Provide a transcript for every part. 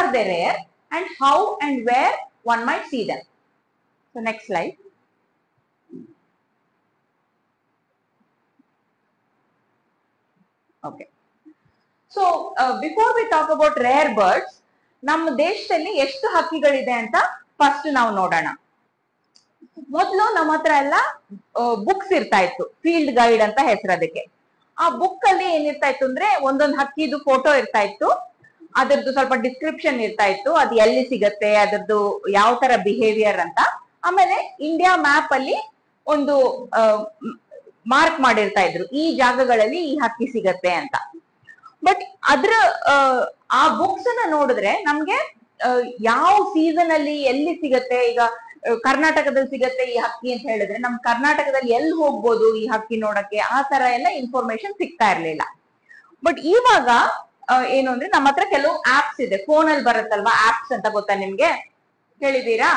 R they rare and how and where one might see them so next slide okay so before we talk about rare birds ನಮ್ಮ ದೇಶದಲ್ಲಿ ಎಷ್ಟು ಹಕ್ಕಿಗಳಿದೆ ಅಂತ first ನಾವು ನೋಡೋಣ ಮೊದಲು ನಮ್ಮ ಹತ್ರ ಎಲ್ಲ ಬುಕ್ಸ್ ಇರ್ತಾ ಇತ್ತು ಫೀಲ್ಡ್ ಗೈಡ್ ಅಂತ ಹೆಸರು ಅದಕ್ಕೆ ಆ ಬುಕ್ ಅಲ್ಲಿ ಏನಿರ್ತಾ ಇತ್ತು ಅಂದ್ರೆ ಒಂದೊಂದು ಹಕ್ಕಿದು ಫೋಟೋ ಇರ್ತಾ ಇತ್ತು ಅದರದ್ದು ಸ್ವಲ್ಪ ಡಿಸ್ಕ್ರಿಪ್ಷನ್ ಇರ್ತಾ ಇತ್ತು ಅದು ಎಲ್ಲಿ ಸಿಗತ್ತೆ ಅದರದ್ದು ಯಾವ ತರ ಬಿಹೇವಿಯರ್ ಅಂತ ಆಮೇಲೆ ಇಂಡಿಯಾ ಮ್ಯಾಪ್ ಅಲ್ಲಿ ಒಂದು ಮಾರ್ಕ್ ಮಾಡಿರ್ತಾ ಇದ್ರು ಈ ಜಾಗಗಳಲ್ಲಿ ಈ ಹಕ್ಕಿ ಸಿಗತ್ತೆ ಅಂತ ಬಟ್ ಅದ್ರ ಆ, ಆ ಬುಕ್ಸ್ ನ ನೋಡಿದ್ರೆ ನಮ್ಗೆ ಆ, ಯಾವ ಸೀಸನ್ ಅಲ್ಲಿ ಎಲ್ಲಿ ಸಿಗತ್ತೆ ಈಗ ಆ, ಕರ್ನಾಟಕದಲ್ಲಿ ಸಿಗತ್ತೆ ಈ ಹಕ್ಕಿ ಅಂತ ಹೇಳಿದ್ರೆ ನಮ್ ಕರ್ನಾಟಕದಲ್ಲಿ ಎಲ್ಲಿ ಹೋಗ್ಬೋದು ಈ ಹಕ್ಕಿ ನೋಡಕ್ಕೆ ಆ ತರ ಎಲ್ಲ ಇನ್ಫಾರ್ಮೇಶನ್ ಸಿಗ್ತಾ ಇರ್ಲಿಲ್ಲ ಬಟ್ ಇವಾಗ ಆ, ಏನು ಅಂದ್ರೆ ನಮ್ಮ ಹತ್ರ ಕೆಲವು ಆಪ್ಸ್ ಇದೆ ಫೋನ್ ಅಲ್ಲಿ ಬರುತ್ತಲ್ವಾ ಆಪ್ಸ್ ಅಂತ ಗೊತ್ತಾ ನಿಮ್ಗೆ ಹೇಳಿದೀರಾ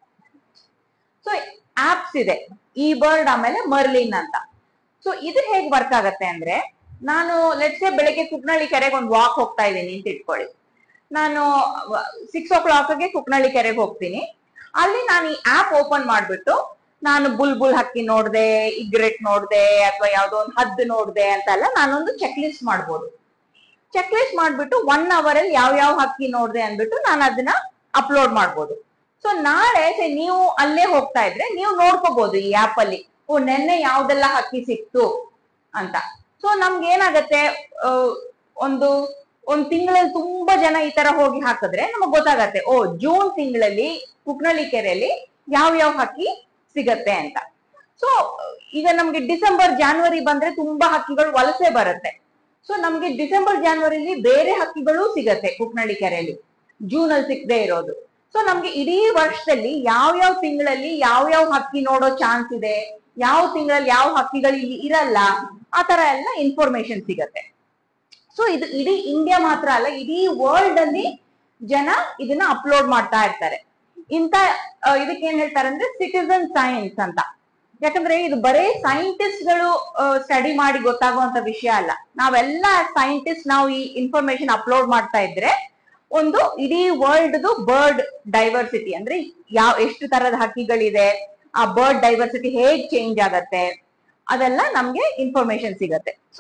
ಸೊ ಆಪ್ಸ್ ಇದೆ ಈ ಬರ್ಡ್ ಆಮೇಲೆ ಮರ್ಲಿನ್ ಅಂತ ಸೊ ಇದು ಹೇಗ್ ವರ್ಕ್ ಆಗತ್ತೆ ಅಂದ್ರೆ ನಾನು ಲೆಟ್ಸೆ ಬೆಳಗ್ಗೆ ಕುಕ್ನಳ್ಳಿ ಕೆರೆಗೆ ಒಂದು ವಾಕ್ ಹೋಗ್ತಾ ಇದ್ದೀನಿ ಅಂತ ಇಟ್ಕೊಳ್ಳಿ ನಾನು ಸಿಕ್ಸ್ ಓ ಕ್ಲಾಕ್ಗೆ ಕುಕ್ನಳ್ಳಿ ಕೆರೆಗೆ ಹೋಗ್ತೀನಿ ಅಲ್ಲಿ ನಾನು ಈ ಆಪ್ ಓಪನ್ ಮಾಡ್ಬಿಟ್ಟು ನಾನು ಬುಲ್ ಬುಲ್ ಹಕ್ಕಿ ನೋಡ್ದೆ ಇಗ್ರೆಟ್ ನೋಡ್ದೆ ಅಥವಾ ಯಾವ್ದೋ ಒಂದು ಹದ್ದು ನೋಡ್ದೆ ಅಂತೆಲ್ಲ ನಾನೊಂದು ಚೆಕ್ ಲಿಸ್ಟ್ ಮಾಡ್ಬೋದು ಚೆಕ್ ಲಿಸ್ಟ್ ಮಾಡ್ಬಿಟ್ಟು ಒನ್ ಅವರ್ ಅಲ್ಲಿ ಯಾವ ಯಾವ ಹಕ್ಕಿ ನೋಡ್ದೆ ಅಂದ್ಬಿಟ್ಟು ನಾನು ಅದನ್ನ ಅಪ್ಲೋಡ್ ಮಾಡ್ಬೋದು ಸೊ ನಾಳೆ say ನೀವು ಅಲ್ಲೇ ಹೋಗ್ತಾ ಇದ್ರೆ ನೀವು ನೋಡ್ಕೋಬಹುದು ಈ ಆಪ್ ಅಲ್ಲಿ ಓ ನೆನ್ನೆ ಯಾವ್ದೆಲ್ಲ ಹಕ್ಕಿ ಸಿಕ್ತು ಅಂತ ಸೊ ನಮ್ಗೆ ಏನಾಗತ್ತೆ ಆ, ಒಂದು ಒಂದ್ ತಿಂಗಳಲ್ಲಿ ತುಂಬಾ ಜನ ಈ ತರ ಹೋಗಿ ಹಾಕಿದ್ರೆ ನಮಗ್ ಗೊತ್ತಾಗತ್ತೆ ಓ ಜೂನ್ ತಿಂಗಳಲ್ಲಿ ಕುಕ್ನಳ್ಳಿ ಕೆರೆಯಲ್ಲಿ ಯಾವ ಯಾವ ಹಕ್ಕಿ ಸಿಗತ್ತೆ ಅಂತ ಸೊ ಈಗ ನಮ್ಗೆ ಡಿಸೆಂಬರ್ ಜಾನ್ವರಿ ಬಂದ್ರೆ ತುಂಬಾ ಹಕ್ಕಿಗಳು ವಲಸೆ ಬರುತ್ತೆ ಸೊ ನಮ್ಗೆ ಡಿಸೆಂಬರ್ ಜಾನ್ವರಿಲಿ ಬೇರೆ ಹಕ್ಕಿಗಳು ಸಿಗತ್ತೆ ಕುಕ್ನಳ್ಳಿ ಕೆರೆಯಲ್ಲಿ ಜೂನ್ ಅಲ್ಲಿ ಸಿಗದೆ ಇರೋದು ಸೊ ನಮ್ಗೆ ಇಡೀ ವರ್ಷದಲ್ಲಿ ಯಾವ ಯಾವ ತಿಂಗಳಲ್ಲಿ ಯಾವ ಯಾವ ಹಕ್ಕಿ ನೋಡೋ ಚಾನ್ಸ್ ಇದೆ ಯಾವ ತಿಂಗಳಲ್ಲಿ ಯಾವ ಹಕ್ಕಿಗಳು ಇಲ್ಲಿ ಇರಲ್ಲ ಆ ತರ ಎಲ್ಲ ಇನ್ಫಾರ್ಮೇಶನ್ ಸಿಗತ್ತೆ ಸೊ ಇದು ಇಡೀ ಇಂಡಿಯಾ ಮಾತ್ರ ಅಲ್ಲ ಇಡೀ ವರ್ಲ್ಡ್ ಅಲ್ಲಿ ಜನ ಇದನ್ನ ಅಪ್ಲೋಡ್ ಮಾಡ್ತಾ ಇರ್ತಾರೆ ಇಂತ ಆ, ಇದಕ್ಕೆ ಏನ್ ಹೇಳ್ತಾರೆ ಅಂದ್ರೆ ಸಿಟಿಸನ್ ಸೈನ್ಸ್ ಅಂತ ಯಾಕಂದ್ರೆ ಇದು ಬರೇ ಸೈಂಟಿಸ್ಟ್ ಗಳು ಸ್ಟಡಿ ಮಾಡಿ ಗೊತ್ತಾಗುವಂತ ವಿಷಯ ಅಲ್ಲ ನಾವೆಲ್ಲ ಸೈಂಟಿಸ್ಟ್ ನಾವು ಈ ಇನ್ಫಾರ್ಮೇಶನ್ ಅಪ್ಲೋಡ್ ಮಾಡ್ತಾ ಇದ್ರೆ ಒಂದು ಇಡೀ ವರ್ಲ್ಡ್ ಬರ್ಡ್ ಡೈವರ್ಸಿಟಿ ಅಂದ್ರೆ ಯಾವ ಎಷ್ಟು ತರದ ಹಕ್ಕಿಗಳಿದೆ ಆ ಬರ್ಡ್ ಡೈವರ್ಸಿಟಿ ಹೇಗ್ ಚೇಂಜ್ ಆಗತ್ತೆ ಅದೆಲ್ಲ ನಮ್ಗೆ ಇನ್ಫಾರ್ಮೇಶನ್ ಸಿಗತ್ತೆ ಸೊ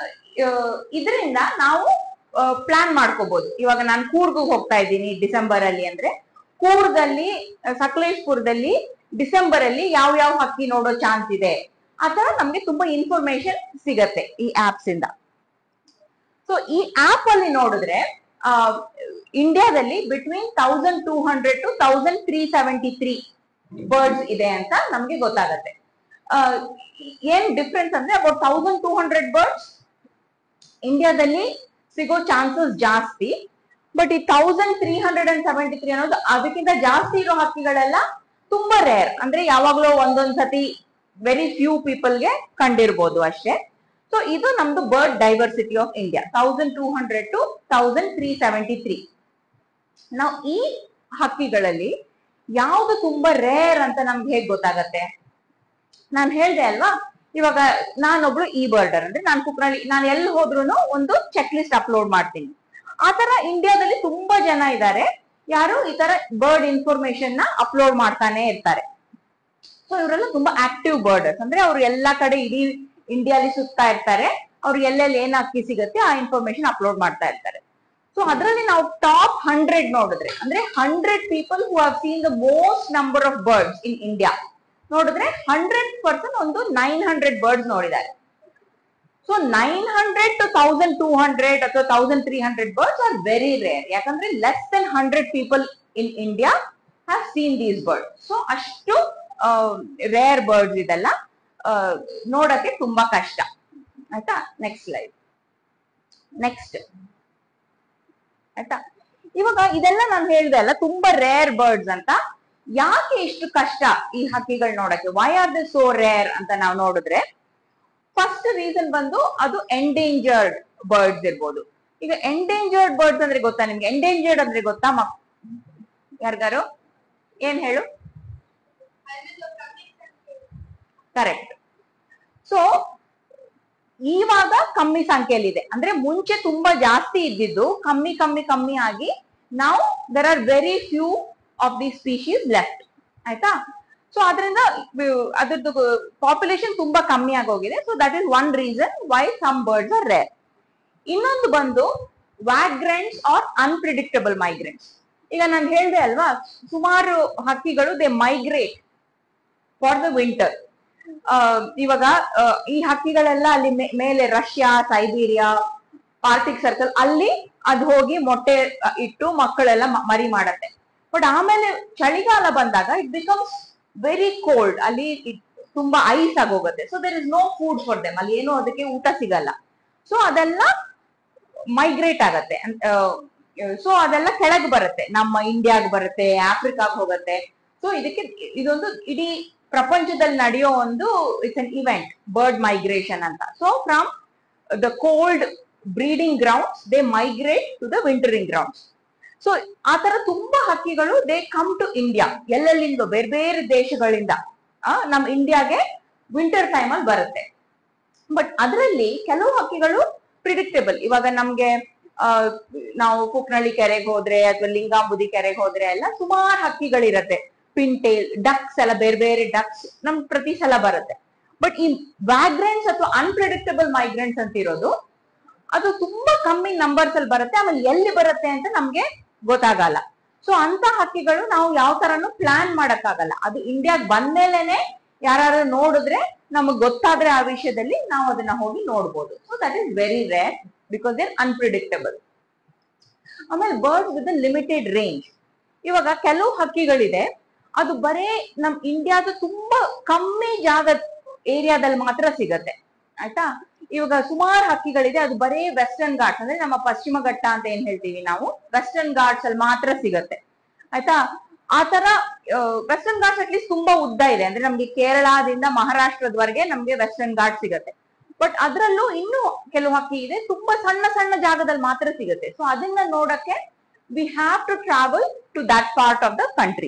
ಇದರಿಂದ ನಾವು ಪ್ಲಾನ್ ಮಾಡ್ಕೋಬಹುದು ಇವಾಗ ನಾನು ಕೂರ್ಗ್ ಹೋಗ್ತಾ ಇದ್ದೀನಿ ಡಿಸೆಂಬರ್ ಅಲ್ಲಿ ಅಂದ್ರೆ ಕೂರ್ಗಲ್ಲಿ ಆ, ಸಕಲೇಶ್ಪುರದಲ್ಲಿ ಡಿಸೆಂಬರ್ ಅಲ್ಲಿ ಯಾವ ಯಾವ ಹಕ್ಕಿ ನೋಡೋ ಚಾನ್ಸ್ ಇದೆ ಆ ತರ ನಮ್ಗೆ ತುಂಬಾ ಇನ್ಫಾರ್ಮೇಶನ್ ಸಿಗತ್ತೆ ಈ ಆಪ್ಸ್ ಇಂದ ಸೊ ಈ ಆಪ್ ಅಲ್ಲಿ ನೋಡಿದ್ರೆ ಆ, ಇಂಡಿಯಾದಲ್ಲಿ between thousand two hundred to thousand three seventy three birds ಇದೆ ಅಂತ ನಮ್ಗೆ ಗೊತ್ತಾಗತ್ತೆ ಆ, ಏನ್ ಡಿಫ್ರೆನ್ಸ್ ಅಂದ್ರೆ about thousand two hundred birds ಇಂಡಿಯಾದಲ್ಲಿ ಸಿಗೋ ಚಾನ್ಸಸ್ ಜಾಸ್ತಿ ಬಟ್ ಈ thousand three hundred and seventy three ಅನ್ನೋದು ಅದಕ್ಕಿಂತ ಜಾಸ್ತಿ ಇರೋ ಹಕ್ಕಿಗಳೆಲ್ಲ ತುಂಬಾ ರೇರ್ ಅಂದ್ರೆ ಯಾವಾಗ್ಲೂ ಒಂದೊಂದ್ ಸತಿ ವೆರಿ ಫ್ಯೂ ಪೀಪಲ್ಗೆ ಕಂಡಿರ್ಬೋದು ಅಷ್ಟೇ ಸೊ ಇದು ನಮ್ದು bird diversity of India thousand two hundred to thousand three seventy three ನಾವು ಈ ಹಕ್ಕಿಗಳಲ್ಲಿ ಯಾವ್ದು ತುಂಬಾ ರೇರ್ ಅಂತ ನಮ್ಗೆ ಹೇಗ್ ಗೊತ್ತಾಗತ್ತೆ ನಾನ್ ಹೇಳ್ದೆ ಅಲ್ವಾ ಇವಾಗ ನಾನೊಬ್ಳು ಈ ಬರ್ಡರ್ ಅಂದ್ರೆ ನಾನು ಕುಕ್ರಳ್ಳಿ ನಾನು ಎಲ್ಲಿ ಹೋದ್ರೂ ಒಂದು ಚೆಕ್ ಲಿಸ್ಟ್ ಅಪ್ಲೋಡ್ ಮಾಡ್ತೀನಿ ಆ ತರ ಇಂಡಿಯಾದಲ್ಲಿ ತುಂಬಾ ಜನ ಇದ್ದಾರೆ ಯಾರು ಈ ತರ ಬರ್ಡ್ ಇನ್ಫಾರ್ಮೇಶನ್ ನ ಅಪ್ಲೋಡ್ ಮಾಡ್ತಾನೆ ಇರ್ತಾರೆ ಸೊ ಇವರೆಲ್ಲ ತುಂಬಾ ಆಕ್ಟಿವ್ ಬರ್ಡರ್ಸ್ ಅಂದ್ರೆ ಅವ್ರು ಎಲ್ಲಾ ಕಡೆ ಇಡೀ ಇಂಡಿಯಾಲಿ ಸುತ್ತಾ ಇರ್ತಾರೆ ಅವ್ರು ಎಲ್ಲೆಲ್ಲಿ ಏನ್ ಅಕ್ಕಿ ಸಿಗುತ್ತೆ ಆ ಇನ್ಫಾರ್ಮೇಶನ್ ಅಪ್ಲೋಡ್ ಮಾಡ್ತಾ ಇರ್ತಾರೆ ಸೊ ಅದರಲ್ಲಿ ನಾವು ಟಾಪ್ ಹಂಡ್ರೆಡ್ ನೋಡಿದ್ರೆ ಅಂದ್ರೆ hundred people who have seen the most number of birds in India ನೋಡಿದ್ರೆ ಹಂಡ್ರೆಡ್ ಪರ್ಸೆಂಟ್ ಒಂದು ನೈನ್ ಹಂಡ್ರೆಡ್ ಬರ್ಡ್ಸ್ ನೋಡಿದ್ದಾರೆ so nine hundred to thousand two hundred ಅಥವಾ thousand three hundred birds are very rare ಯಾಕಂದ್ರೆ less than hundred people in India have seen these bird so ಅಷ್ಟು rare birds ಇದೆಲ್ಲ ಆ, ನೋಡಕ್ಕೆ ತುಂಬಾ ಕಷ್ಟ ಆಯ್ತಾ ನೆಕ್ಸ್ಟ್ ಸ್ಲೈಡ್ ನೆಕ್ಸ್ಟ್ ಆಯ್ತಾ ಇವಾಗ ಇದೆಲ್ಲ ನಾನು ಹೇಳ್ದೆ ಅಲ್ಲ ತುಂಬಾ ರೇರ್ ಬರ್ಡ್ಸ್ ಅಂತ ಯಾಕೆ ಇಷ್ಟು ಕಷ್ಟ ಈ ಹಕ್ಕಿಗಳು ನೋಡಕ್ಕೆ why are the so rare ಅಂತ ನಾವು ನೋಡಿದ್ರೆ ಫಸ್ಟ್ ರೀಸನ್ ಬಂದು ಅದು ಎಂಡೇಂಜರ್ಡ್ ಬರ್ಡ್ಸ್ ಇರ್ಬೋದು ಈಗ ಎಂಡೇಂಜರ್ಡ್ ಬರ್ಡ್ಸ್ ಅಂದ್ರೆ ಗೊತ್ತಾ ನಿಮ್ಗೆ ಎಂಡೇಂಜರ್ಡ್ ಅಂದ್ರೆ ಗೊತ್ತಾ ಮಕ್ ಯಾರಿಗಾರು ಏನ್ ಹೇಳು ಕರೆಕ್ಟ್ ಸೊ ಇವಾಗ ಕಮ್ಮಿ ಸಂಖ್ಯೆಯಲ್ಲಿದೆ ಅಂದ್ರೆ ಮುಂಚೆ ತುಂಬಾ ಜಾಸ್ತಿ ಇದ್ದಿದ್ದು ಕಮ್ಮಿ ಕಮ್ಮಿ ಕಮ್ಮಿ ಆಗಿ ನಾವು there are very few of the species left ಆಯ್ತಾ ಸೊ ಅದರಿಂದ ಅದ್ರದ್ದು ಪಾಪ್ಯುಲೇಷನ್ ತುಂಬಾ ಕಮ್ಮಿ ಆಗೋಗಿದೆ so that is one reason why some birds are rare ಇನ್ನೊಂದು ಬಂದು ವ್ಯಾಗ್ರೆಂಟ್ಸ್ ಆರ್ ಅನ್ಪ್ರಿಡಿಕ್ಟಬಲ್ ಮೈಗ್ರೆಂಟ್ಸ್ ಈಗ ನಾನು ಹೇಳ್ದೆ ಅಲ್ವಾ ಸುಮಾರು ಹಕ್ಕಿಗಳು they migrate for the winter ಇವಾಗ ಆ, ಈ ಹಕ್ಕಿಗಳೆಲ್ಲ ಅಲ್ಲಿ ಮೇ- ಮೇಲೆ ರಷ್ಯಾ ಸೈಬೀರಿಯಾ ಆರ್ಟಿಕ್ ಸರ್ಕಲ್ ಅಲ್ಲಿ ಅದು ಹೋಗಿ ಮೊಟ್ಟೆ ಆ, ಇಟ್ಟು ಮಕ್ಕಳೆಲ್ಲ ಮ- ಮರಿ ಮಾಡತ್ತೆ ಬಟ್ ಆಮೇಲೆ ಚಳಿಗಾಲ ಬಂದಾಗ ಇಟ್ ಬಿಕಮ್ಸ್ ವೆರಿ ಕೋಲ್ಡ್ ಅಲ್ಲಿ it ತುಂಬಾ ಐಸ್ ಆಗೋಗುತ್ತೆ so there is no food for them ಅಲ್ಲಿ ಏನು ಅದಕ್ಕೆ ಊಟ ಸಿಗಲ್ಲ ಸೊ ಅದೆಲ್ಲ ಮೈಗ್ರೇಟ್ ಆಗತ್ತೆ ಸೊ ಅದೆಲ್ಲ ಕೆಳಗೆ ಬರುತ್ತೆ ನಮ್ಮ ಇಂಡಿಯಾಗ್ ಬರುತ್ತೆ ಆಫ್ರಿಕಾಗ್ ಹೋಗುತ್ತೆ ಸೊ ಇದಕ್ಕೆ ಇದೊಂದು ಇಡೀ ಪ್ರಪಂಚದಲ್ಲಿ ನಡೆಯೋ ಒಂದು it's an event bird migration ಅಂತ so from the cold breeding grounds they migrate to the wintering grounds so ಆ ತರ ತುಂಬಾ ಹಕ್ಕಿಗಳು ದೇ ಕಮ್ ಟು ಇಂಡಿಯಾ ಎಲ್ಲೆಲ್ಲಿಂದ ಬೇರೆ ಬೇರೆ ದೇಶಗಳಿಂದ ಆ, ನಮ್ ಇಂಡಿಯಾಗೆ ವಿಂಟರ್ ಟೈಮ್ ಅಲ್ಲಿ ಬರುತ್ತೆ ಬಟ್ ಅದರಲ್ಲಿ ಕೆಲವು ಹಕ್ಕಿಗಳು ಪ್ರಿಡಿಕ್ಟೇಬಲ್ ಇವಾಗ ನಮ್ಗೆ ಆ, ನಾವು ಕುಕ್ನಳ್ಳಿ ಕೆರೆಗೆ ಹೋದ್ರೆ ಅಥವಾ ಲಿಂಗಾಂಬುದಿ ಕೆರೆಗೆ ಹೋದ್ರೆ ಎಲ್ಲ ಸುಮಾರು ಹಕ್ಕಿಗಳಿರತ್ತೆ ಪಿಂಟೇಲ್ ಡಕ್ಸ್ ಎಲ್ಲ ಬೇರೆ ಬೇರೆ ಡಕ್ಸ್ ನಮ್ ಪ್ರತಿ ಸಲ ಬರುತ್ತೆ ಬಟ್ ಈ ವ್ಯಾಗ್ರೆಂಟ್ಸ್ ಅಥವಾ ಅನ್ಪ್ರಿಡಿಕ್ಟಬಲ್ ಮೈಗ್ರೆಂಟ್ಸ್ ಅಂತ ಇರೋದು ಅದು ತುಂಬಾ ಕಮ್ಮಿ ನಂಬರ್ಸ್ ಅಲ್ಲಿ ಬರುತ್ತೆ ಆಮೇಲೆ ಎಲ್ಲಿ ಬರುತ್ತೆ ಅಂತ ನಮ್ಗೆ ಗೊತ್ತಾಗಲ್ಲ ಸೊ ಅಂತ ಹಕ್ಕಿಗಳು ನಾವು ಯಾವ ತರನು ಪ್ಲಾನ್ ಮಾಡಕ್ಕಾಗಲ್ಲ ಅದು ಇಂಡಿಯಾಗ್ ಬಂದ್ಮೇಲೆನೆ ಯಾರು ನೋಡಿದ್ರೆ ನಮಗ್ ಗೊತ್ತಾದ್ರೆ ಆ ವಿಷಯದಲ್ಲಿ ನಾವು ಅದನ್ನ ಹೋಗಿ ನೋಡ್ಬೋದು so that is very rare because there unpredictable ಆಮೇಲೆ ಬರ್ಡ್ಸ್ ವಿತ್ ಲಿಮಿಟೆಡ್ ರೇಂಜ್ ಇವಾಗ ಕೆಲವು ಹಕ್ಕಿಗಳಿದೆ ಅದು ಬರೇ ನಮ್ ಇಂಡಿಯಾದ ತುಂಬಾ ಕಮ್ಮಿ ಜಾಗ ಏರಿಯಾದಲ್ಲಿ ಮಾತ್ರ ಸಿಗತ್ತೆ ಆಯ್ತಾ ಇವಾಗ ಸುಮಾರು ಹಕ್ಕಿಗಳಿದೆ ಅದು ಬರೇ ವೆಸ್ಟರ್ನ್ ಘಾಟ್ಸ್ ಅಂದ್ರೆ ನಮ್ಮ ಪಶ್ಚಿಮ ಘಟ್ಟ ಅಂತ ಏನ್ ಹೇಳ್ತೀವಿ ನಾವು ವೆಸ್ಟರ್ನ್ ಘಾಟ್ಸ್ ಅಲ್ಲಿ ಮಾತ್ರ ಸಿಗತ್ತೆ ಆಯ್ತಾ ಆ ತರ ವೆಸ್ಟರ್ನ್ ಘಾಟ್ಸ್ ಅಟ್ಲೀಸ್ಟ್ ತುಂಬಾ ಉದ್ದ ಇದೆ ಅಂದ್ರೆ ನಮ್ಗೆ ಕೇರಳದಿಂದ ಮಹಾರಾಷ್ಟ್ರದವರೆಗೆ ನಮ್ಗೆ ವೆಸ್ಟರ್ನ್ ಘಾಟ್ ಸಿಗತ್ತೆ ಬಟ್ ಅದ್ರಲ್ಲೂ ಇನ್ನೂ ಕೆಲವು ಹಕ್ಕಿ ಇದೆ ತುಂಬಾ ಸಣ್ಣ ಸಣ್ಣ ಜಾಗದಲ್ಲಿ ಮಾತ್ರ ಸಿಗುತ್ತೆ ಸೊ ಅದನ್ನ ನೋಡಕ್ಕೆ we have to travel to that part of the country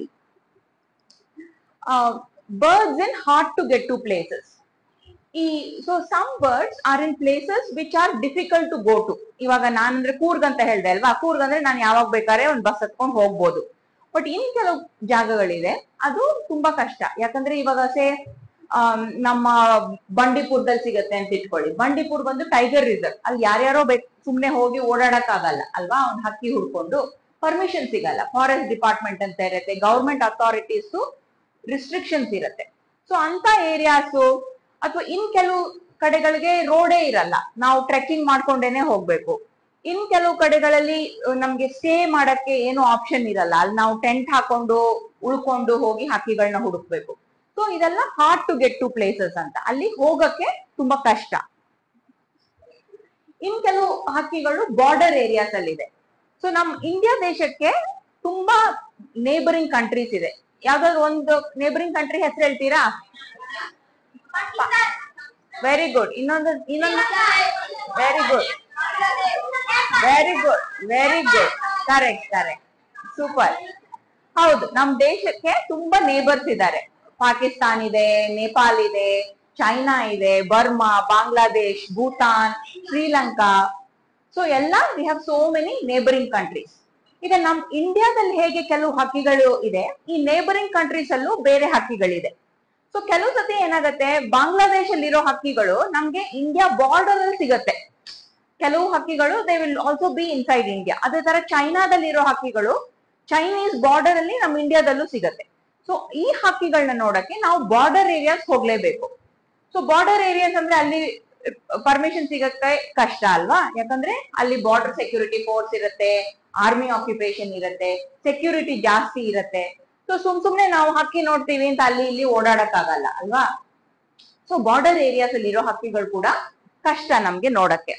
birds in hard to get to places ಈ so some birds are in places which are difficult to go to ಇವಾಗ ನಾನ್ ಅಂದ್ರೆ ಕೂರ್ಗ್ ಅಂತ ಹೇಳ್ದೆ ಅಲ್ವಾ ಕೂರ್ಗ್ ಅಂದ್ರೆ ನಾನು ಯಾವಾಗ ಬೇಕಾದ್ರೆ ಒಂದ್ ಬಸ್ ಹತ್ಕೊಂಡು ಹೋಗ್ಬೋದು ಬಟ್ ಇನ್ ಕೆಲವು ಜಾಗಗಳಿದೆ ಅದು ತುಂಬಾ ಕಷ್ಟ ಯಾಕಂದ್ರೆ ಇವಾಗ ಸೇ ನಮ್ಮ ಬಂಡೀಪುರದಲ್ಲಿ ಸಿಗತ್ತೆ ಅಂತ ಇಟ್ಕೊಳ್ಳಿ ಬಂಡೀಪುರ್ ಬಂದು ಟೈಗರ್ ರಿಸರ್ವ್ ಅಲ್ಲಿ ಯಾರ್ಯಾರೋ ಬೇಕು ಸುಮ್ನೆ ಹೋಗಿ ಓಡಾಡಕ್ ಆಗಲ್ಲ ಅಲ್ವಾ ಒಂದ್ ಹಕ್ಕಿ ಹುಡ್ಕೊಂಡು ಪರ್ಮಿಷನ್ ಸಿಗಲ್ಲ ಫಾರೆಸ್ಟ್ ಡಿಪಾರ್ಟ್ಮೆಂಟ್ ಅಂತ ಇರುತ್ತೆ ಗವರ್ಮೆಂಟ್ ಅಥಾರಿಟೀಸ್ ರಿಸ್ಟ್ರಿಕ್ಷನ್ಸ್ ಇರುತ್ತೆ ಸೊ ಅಂತ ಏರಿಯಾಸು ಅಥವಾ ಇನ್ ಕೆಲವು ಕಡೆಗಳಿಗೆ ರೋಡೇ ಇರಲ್ಲ ನಾವು ಟ್ರೆಕ್ಕಿಂಗ್ ಮಾಡ್ಕೊಂಡೇನೆ ಹೋಗ್ಬೇಕು ಇನ್ ಕೆಲವು ಕಡೆಗಳಲ್ಲಿ ಅಹ್, ನಮ್ಗೆ ಸ್ಟೇ ಮಾಡಕ್ಕೆ ಏನು ಆಪ್ಷನ್ ಇರಲ್ಲ ಅಲ್ಲಿ ನಾವು ಟೆಂಟ್ ಹಾಕೊಂಡು ಉಳ್ಕೊಂಡು ಹೋಗಿ ಹಕ್ಕಿಗಳನ್ನ ಹುಡುಕ್ಬೇಕು ಸೊ ಇದೆಲ್ಲ hard to get to places ಅಂತ ಅಲ್ಲಿ ಹೋಗಕ್ಕೆ ತುಂಬಾ ಕಷ್ಟ ಇನ್ ಕೆಲವು ಹಕ್ಕಿಗಳು ಬಾರ್ಡರ್ ಏರಿಯಾಸ್ ಅಲ್ಲಿ ಇದೆ ಸೊ ನಮ್ ಇಂಡಿಯಾ ದೇಶಕ್ಕೆ ತುಂಬಾ ನೇಬರಿಂಗ್ ಕಂಟ್ರೀಸ್ ಇದೆ ಯಾವ್ದಾದ್ರು ಒಂದು ನೇಬರಿಂಗ್ ಕಂಟ್ರಿ ಹೆಸರು ಹೇಳ್ತೀರಾ ವೆರಿ ಗುಡ್ ಇನ್ನೊಂದು ಇನ್ನೊಂದು very good very good very good correct correct super ಹೌದು ನಮ್ ದೇಶಕ್ಕೆ ತುಂಬಾ ನೇಬರ್ಸ್ ಇದ್ದಾರೆ ಪಾಕಿಸ್ತಾನ್ ಇದೆ ನೇಪಾಲ್ ಇದೆ ಚೈನಾ ಇದೆ ಬರ್ಮಾ ಬಾಂಗ್ಲಾದೇಶ್ ಭೂತಾನ್ ಶ್ರೀಲಂಕಾ ಸೊ ಎಲ್ಲ we have so many neighbouring countries ಈಗ ನಮ್ ಇಂಡಿಯಾದಲ್ಲಿ ಹೇಗೆ ಕೆಲವು ಹಕ್ಕಿಗಳು ಇದೆ ಈ ನೇಬರಿಂಗ್ ಕಂಟ್ರೀಸ್ ಅಲ್ಲೂ ಬೇರೆ ಹಕ್ಕಿಗಳಿದೆ ಸೊ ಕೆಲವು ಸತಿ ಏನಾಗತ್ತೆ ಬಾಂಗ್ಲಾದೇಶ್ ಇರೋ ಹಕ್ಕಿಗಳು ನಮ್ಗೆ ಇಂಡಿಯಾ ಬಾರ್ಡರ್ ಅಲ್ಲಿ ಸಿಗತ್ತೆ ಕೆಲವು ಹಕ್ಕಿಗಳು they will also be inside India ಅದೇ ತರ ಚೈನಾದಲ್ಲಿ ಇರೋ ಹಕ್ಕಿಗಳು ಚೈನೀಸ್ ಬಾರ್ಡರ್ ಅಲ್ಲಿ ನಮ್ ಇಂಡಿಯಾದಲ್ಲೂ ಸಿಗತ್ತೆ ಸೊ ಈ ಹಕ್ಕಿಗಳನ್ನ ನೋಡಕ್ಕೆ ನಾವು ಬಾರ್ಡರ್ ಏರಿಯಾಸ್ ಹೋಗ್ಲೇಬೇಕು ಸೊ ಬಾರ್ಡರ್ ಏರಿಯಾಸ್ ಅಂದ್ರೆ ಅಲ್ಲಿ ಪರ್ಮಿಷನ್ ಸಿಗಕ್ಕೆ ಕಷ್ಟ ಅಲ್ವಾ ಯಾಕಂದ್ರೆ ಅಲ್ಲಿ ಬಾರ್ಡರ್ ಸೆಕ್ಯೂರಿಟಿ ಫೋರ್ಸ್ ಇರುತ್ತೆ ಆರ್ಮಿ ಆಕ್ಯುಪೇಷನ್ ಇರುತ್ತೆ ಸೆಕ್ಯೂರಿಟಿ ಜಾಸ್ತಿ ಇರುತ್ತೆ ಸೊ ಸುಮ್ ಸುಮ್ನೆ ನಾವು ಹಕ್ಕಿ ನೋಡ್ತೀವಿ ಅಂತ ಅಲ್ಲಿ ಇಲ್ಲಿ ಓಡಾಡಕ್ ಆಗಲ್ಲ ಅಲ್ವಾ ಸೊ ಬಾರ್ಡರ್ ಏರಿಯಾಸ್ ಅಲ್ಲಿ ಇರೋ ಹಕ್ಕಿಗಳು ಕೂಡ ಕಷ್ಟ ನಮ್ಗೆ ನೋಡಕ್ಕೆ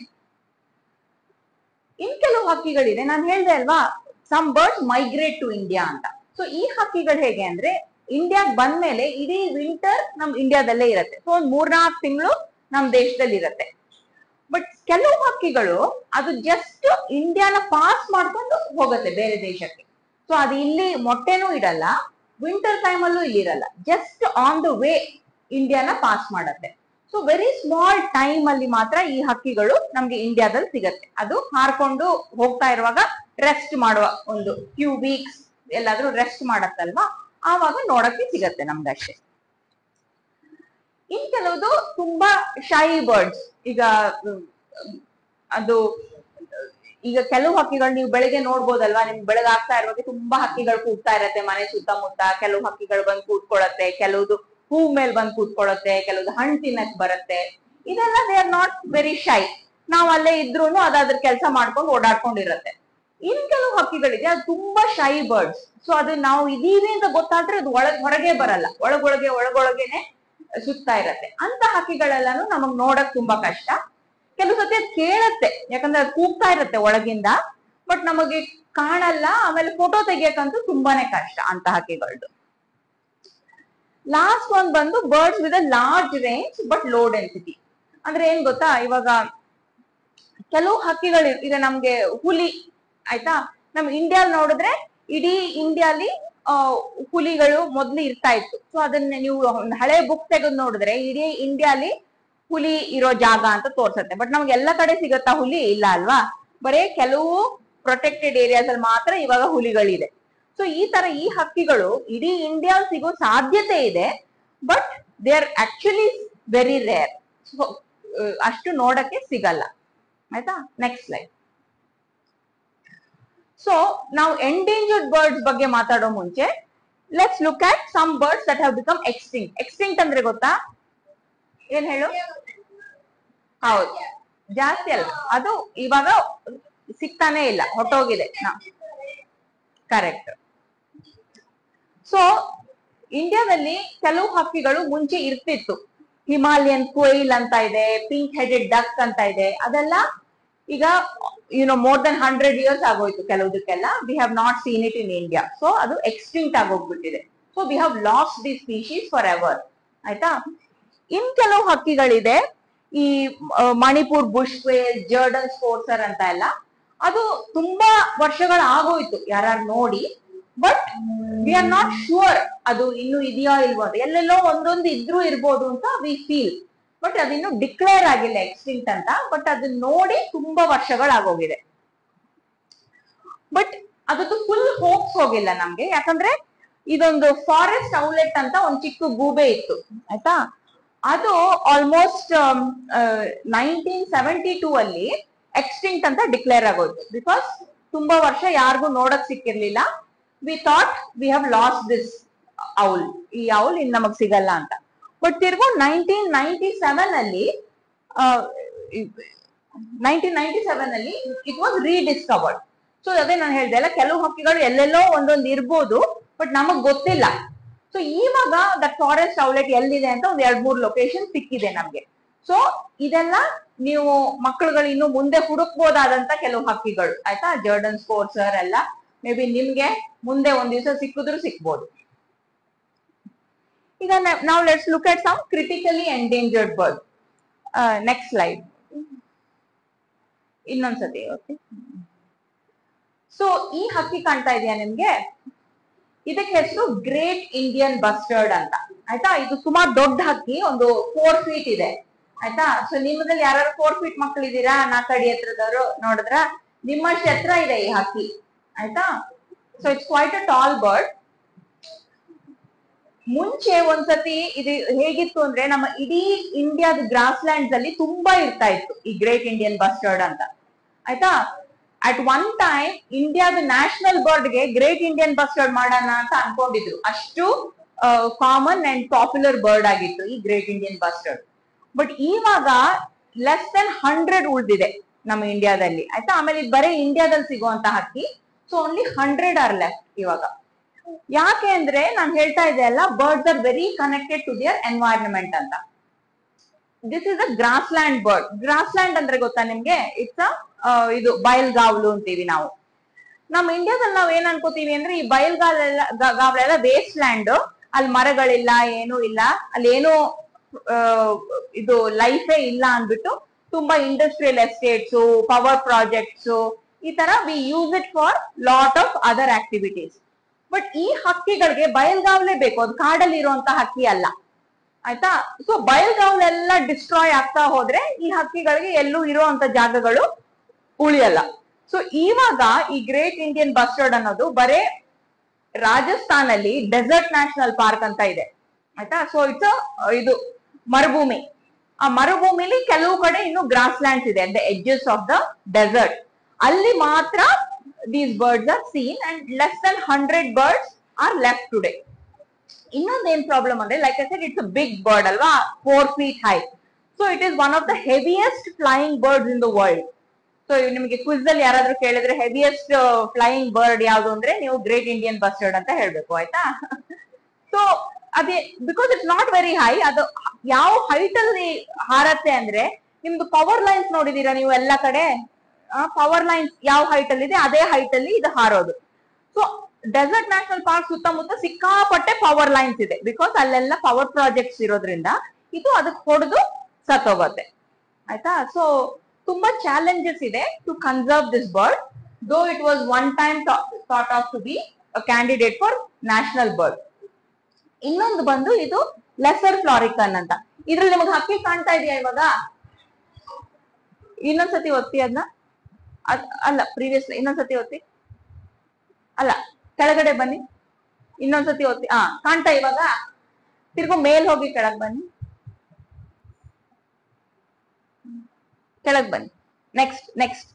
ಇನ್ ಕೆಲವು ಹಕ್ಕಿಗಳಿದೆ ನಾನು ಹೇಳ್ದೆ ಅಲ್ವಾ some birds migrate to India ಅಂತ ಸೊ ಈ ಹಕ್ಕಿಗಳು ಹೇಗೆ ಅಂದ್ರೆ ಇಂಡಿಯಾಗ್ ಬಂದ್ಮೇಲೆ ಇಡೀ ವಿಂಟರ್ ನಮ್ ಇಂಡಿಯಾದಲ್ಲೇ ಇರುತ್ತೆ ಸೊ ಒಂದ್ ಮೂರ್ನಾಲ್ಕು ತಿಂಗಳು ನಮ್ ದೇಶದಲ್ಲಿ ಇರುತ್ತೆ ಬಟ್ ಕೆಲವು ಹಕ್ಕಿಗಳು ಅದು ಜಸ್ಟ್ ಇಂಡಿಯಾನ ಪಾಸ್ ಮಾಡ್ಕೊಂಡು ಹೋಗುತ್ತೆ ಬೇರೆ ದೇಶಕ್ಕೆ ಸೊ ಅದು ಇಲ್ಲಿ ಮೊಟ್ಟೆನೂ ಇಡಲ್ಲ ವಿಂಟರ್ ಟೈಮ್ ಅಲ್ಲೂ ಇಲ್ಲಿ ಇರಲ್ಲ ಜಸ್ಟ್ ಆನ್ ದ ವೇ ಇಂಡಿಯಾನ ಪಾಸ್ ಮಾಡತ್ತೆ ಸೊ ವೆರಿ ಸ್ಮಾಲ್ ಟೈಮ್ ಅಲ್ಲಿ ಮಾತ್ರ ಈ ಹಕ್ಕಿಗಳು ನಮ್ಗೆ ಇಂಡಿಯಾದಲ್ಲಿ ಸಿಗತ್ತೆ ಅದು ಹಾರ್ಕೊಂಡು ಹೋಗ್ತಾ ಇರುವಾಗ ರೆಸ್ಟ್ ಮಾಡುವ ಒಂದು ಫ್ಯೂ ವೀಕ್ಸ್ ಎಲ್ಲಾದ್ರೂ ರೆಸ್ಟ್ ಮಾಡತ್ತಲ್ವಾ ಆವಾಗ ನೋಡಕ್ಕೆ ಸಿಗತ್ತೆ ನಮ್ಗೆ ಅಷ್ಟೇ ಇನ್ ಕೆಲವುದು ತುಂಬಾ ಶೈ ಬರ್ಡ್ಸ್ ಈಗ ಹ್ಮ್, ಅದು ಈಗ ಕೆಲವು ಹಕ್ಕಿಗಳು ನೀವು ಬೆಳಿಗ್ಗೆ ನೋಡ್ಬೋದಲ್ವಾ ನಿಮ್ಗೆ ಬೆಳಗ್ಗೆ ಆಗ್ತಾ ಇರುವಾಗ ತುಂಬಾ ಹಕ್ಕಿಗಳು ಕೂಗ್ತಾ ಇರತ್ತೆ ಮನೆ ಸುತ್ತಮುತ್ತ ಕೆಲವು ಹಕ್ಕಿಗಳು ಬಂದು ಕೂತ್ಕೊಳ್ಳುತ್ತೆ ಕೆಲವುದು ಹೂ ಮೇಲೆ ಬಂದು ಕೂತ್ಕೊಳ್ಳುತ್ತೆ ಕೆಲವುದು ಹಣ್ಣು ತಿನ್ನಕ್ ಬರುತ್ತೆ ಇದೆಲ್ಲ they are not very shy ನಾವ್ ಅಲ್ಲೇ ಇದ್ರೂನು ಅದಾದ್ರ ಕೆಲಸ ಮಾಡ್ಕೊಂಡು ಓಡಾಡ್ಕೊಂಡಿರತ್ತೆ ಇನ್ ಕೆಲವು ಹಕ್ಕಿಗಳಿದೆ ಅದು ತುಂಬಾ ಶೈ ಬರ್ಡ್ಸ್ ಸೊ ಅದು ನಾವು ಇದೀವಿ ಅಂತ ಗೊತ್ತಾದ್ರೆ ಅದು ಒಳಗ್ ಹೊರಗೆ ಬರಲ್ಲ ಒಳಗೊಳಗೆ ಒಳಗೊಳಗೇನೆ ಸುತ್ತಾ ಇರತ್ತೆ ಅಂತ ಹಕ್ಕಿಗಳೆಲ್ಲಾನು ನಮಗ್ ನೋಡಕ್ ತುಂಬಾ ಕಷ್ಟ ಕೆಲವು ಸತಿ ಅದ್ ಕೇಳತ್ತೆ ಯಾಕಂದ್ರೆ ಅದು ಕೂಗ್ತಾ ಇರತ್ತೆ ಒಳಗಿಂದ ಬಟ್ ನಮಗೆ ಕಾಣಲ್ಲ ಆಮೇಲೆ ಫೋಟೋ ತೆಗಿಯಕ್ಕಂತೂ ತುಂಬಾನೇ ಕಷ್ಟ ಅಂತ ಹಕ್ಕಿಗಳದ್ದು ಲಾಸ್ಟ್ ಒಂದ್ ಬಂದು birds with a large range but low density ಅಂದ್ರೆ ಏನ್ ಗೊತ್ತಾ ಇವಾಗ ಕೆಲವು ಹಕ್ಕಿಗಳು ಈಗ ನಮ್ಗೆ ಹುಲಿ ಆಯ್ತಾ ನಮ್ ಇಂಡಿಯಾಲ್ ನೋಡಿದ್ರೆ ಇಡೀ ಇಂಡಿಯಾಲಿ ಆ, ಹುಲಿಗಳು ಮೊದ್ಲು ಇರ್ತಾ ಇತ್ತು ಸೊ ಅದನ್ನ ನೀವು ಒಂದ್ ಹಳೆ ಬುಕ್ ತೆಗೆದು ನೋಡಿದ್ರೆ ಇಡೀ ಇಂಡಿಯಾಲಿ ಹುಲಿ ಇರೋ ಜಾಗ ಅಂತ ತೋರ್ಸತ್ತೆ ಬಟ್ ನಮ್ಗೆ ಎಲ್ಲ ಕಡೆ ಸಿಗತ್ತಾ ಹುಲಿ ಇಲ್ಲ ಅಲ್ವಾ ಬರೇ ಕೆಲವು ಪ್ರೊಟೆಕ್ಟೆಡ್ ಏರಿಯಾಸ್ ಅಲ್ಲಿ ಮಾತ್ರ ಇವಾಗ ಹುಲಿಗಳಿದೆ ಸೊ ಈ ತರ ಈ ಹಕ್ಕಿಗಳು ಇಡೀ ಇಂಡಿಯಾ ಸಿಗೋ ಸಾಧ್ಯತೆ ಇದೆ but they are actually very rare so ಅಷ್ಟು ನೋಡಕ್ಕೆ ಸಿಗಲ್ಲ ಆಯ್ತಾ ನೆಕ್ಸ್ಟ್ ಸ್ಲೈಡ್ ಸೊ ನಾವು ಎಂಡೇಂಜರ್ಡ್ ಬರ್ಡ್ಸ್ ಬಗ್ಗೆ ಮಾತಾಡೋ ಮುಂಚೆ let's look at some birds that have become extinct extinct ಅಂದ್ರೆ ಗೊತ್ತಾ ಏನ್ ಹೇಳು ಹೌದು ಜಾಸ್ತಿ ಅಲ್ಲ ಅದು ಇವಾಗ ಸಿಗ್ತಾನೆ ಇಲ್ಲ ಹೊಟ್ಟೋಗಿದೆ ಕರೆಕ್ಟ್ ಸೊ ಇಂಡಿಯಾದಲ್ಲಿ ಕೆಲವು ಹಕ್ಕಿಗಳು ಮುಂಚೆ ಇರ್ತಿತ್ತು ಹಿಮಾಲಯನ್ ಕೊಯಿಲ್ ಅಂತ ಇದೆ ಪಿಂಕ್ ಹೆಡೆಡ್ ಡಕ್ ಅಂತ ಇದೆ ಅದೆಲ್ಲ ಈಗ you know more than hundred years ಆಗೋಯ್ತು ಕೆಲವುದಕ್ಕೆಲ್ಲ we have not seen it in India so ಅದು ಎಕ್ಸ್ಟಿಂಕ್ಟ್ ಆಗೋಗ್ಬಿಟ್ಟಿದೆ so we have lost the species forever ಆಯ್ತಾ ಇನ್ ಕೆಲವು ಹಕ್ಕಿಗಳಿದೆ ಈ ಆ, Manipur bush quail Jerdon courser ಅಂತ ಎಲ್ಲ ಅದು ತುಂಬಾ ವರ್ಷಗಳ ಆಗೋಯ್ತು ಯಾರು ನೋಡಿ but we are not sure ಅದು ಇನ್ನು ಇದೆಯಾ ಇಲ್ವೋ ಅಂತ ಎಲ್ಲೆಲ್ಲೋ ಒಂದೊಂದು ಇದ್ರೂ ಇರ್ಬೋದು ಅಂತ ವಿ ಫೀಲ್ ಬಟ್ ಅದಿನ್ನು ಡಿಕ್ಲೇರ್ ಆಗಿಲ್ಲ ಎಕ್ಸ್ಟಿಂಕ್ಟ್ ಅಂತ ಬಟ್ ಅದನ್ನ ನೋಡಿ ತುಂಬಾ ವರ್ಷಗಳಾಗೋಗಿದೆ ಬಟ್ ಅದದ್ದು ಫುಲ್ ಹೋಪ್ಸ್ ಹೋಗಿಲ್ಲ ನಮ್ಗೆ ಯಾಕಂದ್ರೆ ಇದೊಂದು ಫಾರೆಸ್ಟ್ ಔಟ್ಲೆಟ್ ಅಂತ ಒಂದ್ ಚಿಕ್ಕ ಗೂಬೆ ಇತ್ತು ಆಯ್ತಾ ಅದು ಆಲ್ಮೋಸ್ಟ್ ನೈನ್ಟೀನ್ ಸೆವೆಂಟಿ ಟೂ ಅಲ್ಲಿ ಎಕ್ಸ್ಟಿಂಕ್ಟ್ ಅಂತ ಡಿಕ್ಲೇರ್ ಆಗೋಯ್ತು ಬಿಕಾಸ್ ತುಂಬಾ ವರ್ಷ ಯಾರಿಗೂ ನೋಡಕ್ ಸಿಕ್ಕಿರ್ಲಿಲ್ಲ we thought we have lost this owl ಈ ಔಲ್ ಇನ್ ನಮಗ್ ಸಿಗಲ್ಲ ಅಂತ ಬಟ್ ತಿರ್ಗು ನೈನ್ಟೀನ್ ನೈನ್ಟಿ ಸೆವೆನ್ ಅಲ್ಲಿ ನೈನ್ಟೀನ್ ನೈನ್ಟಿ ಸೆವೆನ್ ಅಲ್ಲಿ ಇಟ್ ವಾಸ್ ರೀಡಿಸ್ಕವರ್ಡ್ ಸೊ ಅದೇ ನಾನು ಹೇಳ್ದೆ ಅಲ್ಲ ಕೆಲವು ಹಕ್ಕಿಗಳು ಎಲ್ಲೆಲ್ಲೋ ಒಂದೊಂದು ಇರ್ಬೋದು ಬಟ್ ನಮಗ್ ಗೊತ್ತಿಲ್ಲ ಸೊ ಇವಾಗ ದಟ್ ಫಾರೆಸ್ಟ್ ಔಟ್ಲೆಟ್ ಎಲ್ಲಿದೆ ಅಂತ ಒಂದ್ ಎರಡ್ ಮೂರ್ ಲೊಕೇಶನ್ ಸಿಕ್ಕಿದೆ ನಮ್ಗೆ ಸೊ ಇದೆಲ್ಲ ನೀವು ಮಕ್ಕಳುಗಳು ಇನ್ನು ಮುಂದೆ ಹುಡುಕ್ಬೋದಾದಂತ ಕೆಲವು ಹಕ್ಕಿಗಳು ಆಯ್ತಾ ಜರ್ಡನ್ ಸ್ಪೋರ್ಟ್ಸರ್ ಎಲ್ಲ ಮೇ ಬಿ ನಿಮ್ಗೆ ಮುಂದೆ ಒಂದ್ ದಿವಸ ಸಿಕ್ಕಿದ್ರು ಸಿಕ್ಬೋದು ಈಗ ನಾವು let's look at some critically endangered bird next slide ಇನ್ನೊಂದ್ಸತಿ ಓಕೆ ಸೊ ಈ ಹಕ್ಕಿ ಕಾಣ್ತಾ ಇದೆಯಾ ನಿಮ್ಗೆ ಇದಕ್ಕೆ ಹೆಸರು ಗ್ರೇಟ್ ಇಂಡಿಯನ್ ಬಸ್ಟರ್ಡ್ ಅಂತ ಆಯ್ತಾ ಇದು ಸುಮಾರು ದೊಡ್ಡ ಹಕ್ಕಿ ಒಂದು ಫೋರ್ ಫೀಟ್ ಇದೆ ಆಯ್ತಾ ಸೊ ನಿಮ್ಮದ್ರಲ್ಲಿ ಯಾರು ಫೋರ್ ಫೀಟ್ ಮಕ್ಕಳಿದ್ದೀರಾ ನಾಲ್ಕಡಿ ಹತ್ರದವರು ನೋಡಿದ್ರ ನಿಮ್ಮಷ್ಟು ಎತ್ತರ ಇದೆ ಈ ಹಕ್ಕಿ ಆಯ್ತಾ so it's quite a tall bird ಮುಂಚೆ ಒಂದ್ಸತಿ ಇದು ಹೇಗಿತ್ತು ಅಂದ್ರೆ ನಮ್ಮ ಇಡೀ ಇಂಡಿಯಾದ ಗ್ರಾಸ್ ಲ್ಯಾಂಡ್ಸ್ ಅಲ್ಲಿ ತುಂಬಾ ಇರ್ತಾ ಇತ್ತು ಈ ಗ್ರೇಟ್ ಇಂಡಿಯನ್ ಬಸ್ಟರ್ಡ್ ಅಂತ ಆಯ್ತಾ ಅಟ್ ಒನ್ ಟೈಮ್ ಇಂಡಿಯಾದ ನ್ಯಾಷನಲ್ ಬರ್ಡ್ ಗೆ ಗ್ರೇಟ್ ಇಂಡಿಯನ್ ಬಸ್ಟರ್ಡ್ ಮಾಡೋಣ ಅಂತ ಅನ್ಕೊಂಡಿದ್ರು ಅಷ್ಟು ಕಾಮನ್ ಅಂಡ್ ಪಾಪ್ಯುಲರ್ ಬರ್ಡ್ ಆಗಿತ್ತು ಈ ಗ್ರೇಟ್ ಇಂಡಿಯನ್ ಬಸ್ಟರ್ಡ್ ಬಟ್ ಇವಾಗ ಲೆಸ್ ದೆನ್ ಹಂಡ್ರೆಡ್ ಉಳಿದಿದೆ ನಮ್ಮ ಇಂಡಿಯಾದಲ್ಲಿ ಆಯ್ತಾ ಆಮೇಲೆ ಇದು ಬರೀ ಇಂಡಿಯಾದಲ್ಲಿ ಸಿಗುವಂತ ಹಕ್ಕಿ so only hundred are left ಇವಾಗ ಯಾಕೆ ಅಂದ್ರೆ ನಾನು ಹೇಳ್ತಾ ಇದ್ದೆ ಅಲ್ಲ birds are very connected to their environment ಅಂತ this is a grassland bird grassland ಅಂದ್ರೆ ಗೊತ್ತಾ ನಿಮ್ಗೆ ಇಟ್ಸ್ ಅ ಇದು ಬಯಲ್ಗಾವ್ಲು ಅಂತೀವಿ ನಾವು ನಮ್ಮ ಇಂಡಿಯಾದಲ್ಲಿ ನಾವ್ ಏನ್ ಅನ್ಕೋತೀವಿ ಅಂದ್ರೆ ಈ ಬಯಲ್ಗಾಲೆಲ್ಲ ಗ- ಗಾವ್ಲೆಲ್ಲ ವೇಸ್ಟ್ ಲ್ಯಾಂಡ್ ಅಲ್ಲಿ ಮರಗಳಿಲ್ಲ ಏನೂ ಇಲ್ಲ ಅಲ್ಲಿ ಏನು ಇದು ಲೈಫೇ ಇಲ್ಲ ಅಂದ್ಬಿಟ್ಟು ತುಂಬಾ ಇಂಡಸ್ಟ್ರಿಯಲ್ ಎಸ್ಟೇಟ್ಸ್ ಪವರ್ ಪ್ರಾಜೆಕ್ಟ್ಸ್ ಈ ತರ we use it for lot of other activities but ಈ ಹಕ್ಕಿಗಳಿಗೆ ಬಯಲ್ಗಾವ್ಲೆ ಬೇಕು ಅದು ಕಾಡಲ್ಲಿ ಇರುವಂತ ಹಕ್ಕಿ ಅಲ್ಲ ಆಯ್ತಾ ಸೊ ಬಯಲ್ಗಾವಲೆಲ್ಲ ಡಿಸ್ಟ್ರಾಯ್ ಆಗ್ತಾ ಹೋದ್ರೆ ಈ ಹಕ್ಕಿಗಳಿಗೆ ಎಲ್ಲೂ ಇರುವಂತ ಜಾಗಗಳು ಉಳಿಯಲ್ಲ ಸೊ ಇವಾಗ ಈ ಗ್ರೇಟ್ ಇಂಡಿಯನ್ ಬಸ್ಟರ್ಡ್ ಅನ್ನೋದು ಬರೇ ರಾಜಸ್ಥಾನಲ್ಲಿ ಡೆಸರ್ಟ್ ನ್ಯಾಷನಲ್ ಪಾರ್ಕ್ ಅಂತ ಇದೆ ಆಯ್ತಾ ಸೊ ಇಟ್ಸ್ ಇದು ಮರುಭೂಮಿ ಆ ಮರುಭೂಮಿಲಿ ಕೆಲವು ಕಡೆ ಇನ್ನು ಗ್ರಾಸ್ ಲ್ಯಾಂಡ್ಸ್ ಇದೆ the edges of the desert ಅಲ್ಲಿ ಮಾತ್ರ these birds are seen and less than hundred birds are left today ಇನ್ನೊಂದು ಏನ್ ಪ್ರಾಬ್ಲಮ್ ಅಂದ್ರೆ like I said it's big bird ಅಲ್ವಾ four feet high so it is one of the heaviest flying birds in the world so ನಿಮಗೆ quiz ಅಲ್ಲಿ ಯಾರಾದ್ರೂ ಕೇಳಿದ್ರೆ heaviest flying bird ಯಾವುದು ಅಂದ್ರೆ ನೀವು ಗ್ರೇಟ್ ಇಂಡಿಯನ್ ಬಸ್ಟರ್ಡ್ ಅಂತ ಹೇಳ್ಬೇಕು ಆಯ್ತಾ ಸೊ ಅದೇ because it's not very high ಅದು ಯಾವ ಹೈಟ್ ಅಲ್ಲಿ ಹಾರತ್ತೆ ಅಂದ್ರೆ ನಿಮ್ದು ಪವರ್ ಲೈನ್ಸ್ ನೋಡಿದೀರಾ ನೀವು ಎಲ್ಲ ಕಡೆ ಪವರ್ ಲೈನ್ಸ್ ಯಾವ ಹೈಟ್ ಅಲ್ಲಿ ಇದೆ ಅದೇ ಹೈಟ್ ಅಲ್ಲಿ ಇದು ಹಾರೋದು ಸೊ ಡೆಸರ್ಟ್ ನ್ಯಾಷನಲ್ ಪಾರ್ಕ್ ಸುತ್ತಮುತ್ತ ಸಿಕ್ಕಾಪಟ್ಟೆ ಪವರ್ ಲೈನ್ಸ್ ಇದೆ ಬಿಕಾಸ್ ಅಲ್ಲೆಲ್ಲ ಪವರ್ ಪ್ರಾಜೆಕ್ಟ್ಸ್ ಇರೋದ್ರಿಂದ ಇದು ಅದಕ್ಕೆ ಹೊಡೆದು ಸತ್ತೋಗುತ್ತೆ ಆಯ್ತಾ ಸೊ ತುಂಬಾ ಚಾಲೆಂಜಸ್ ಇದೆ to conserve this bird though it was one time thought of to be candidate for national bird ಇನ್ನೊಂದು ಬಂದು ಇದು ಲೆಸರ್ ಫ್ಲಾರಿಕನ್ ಅಂತ ಇದ್ರಲ್ಲಿ ನಿಮಗೆ ಹಕ್ಕಿ ಕಾಣ್ತಾ ಇದೆಯಾ ಇವಾಗ ಇನ್ನೊಂದ್ಸತಿ ಒತ್ತಿ ಅದನ್ನ ಅಲ್ಲ ಪ್ರೀವಿಯಸ್ ಇನ್ನೊಂದ್ಸತಿ ಒತ್ತಿ ಅಲ್ಲ ಕೆಳಗಡೆ ಬನ್ನಿ ಇನ್ನೊಂದ್ಸತಿ ಒತ್ತಿ ಹಾ ಕಾಣ್ತಾ ಇವಾಗ ತಿರ್ಗು ಮೇಲ್ ಹೋಗಿ ಕೆಳಗ್ ಬನ್ನಿ ಕೆಳಗ್ ಬನ್ನಿ ನೆಕ್ಸ್ಟ್ ನೆಕ್ಸ್ಟ್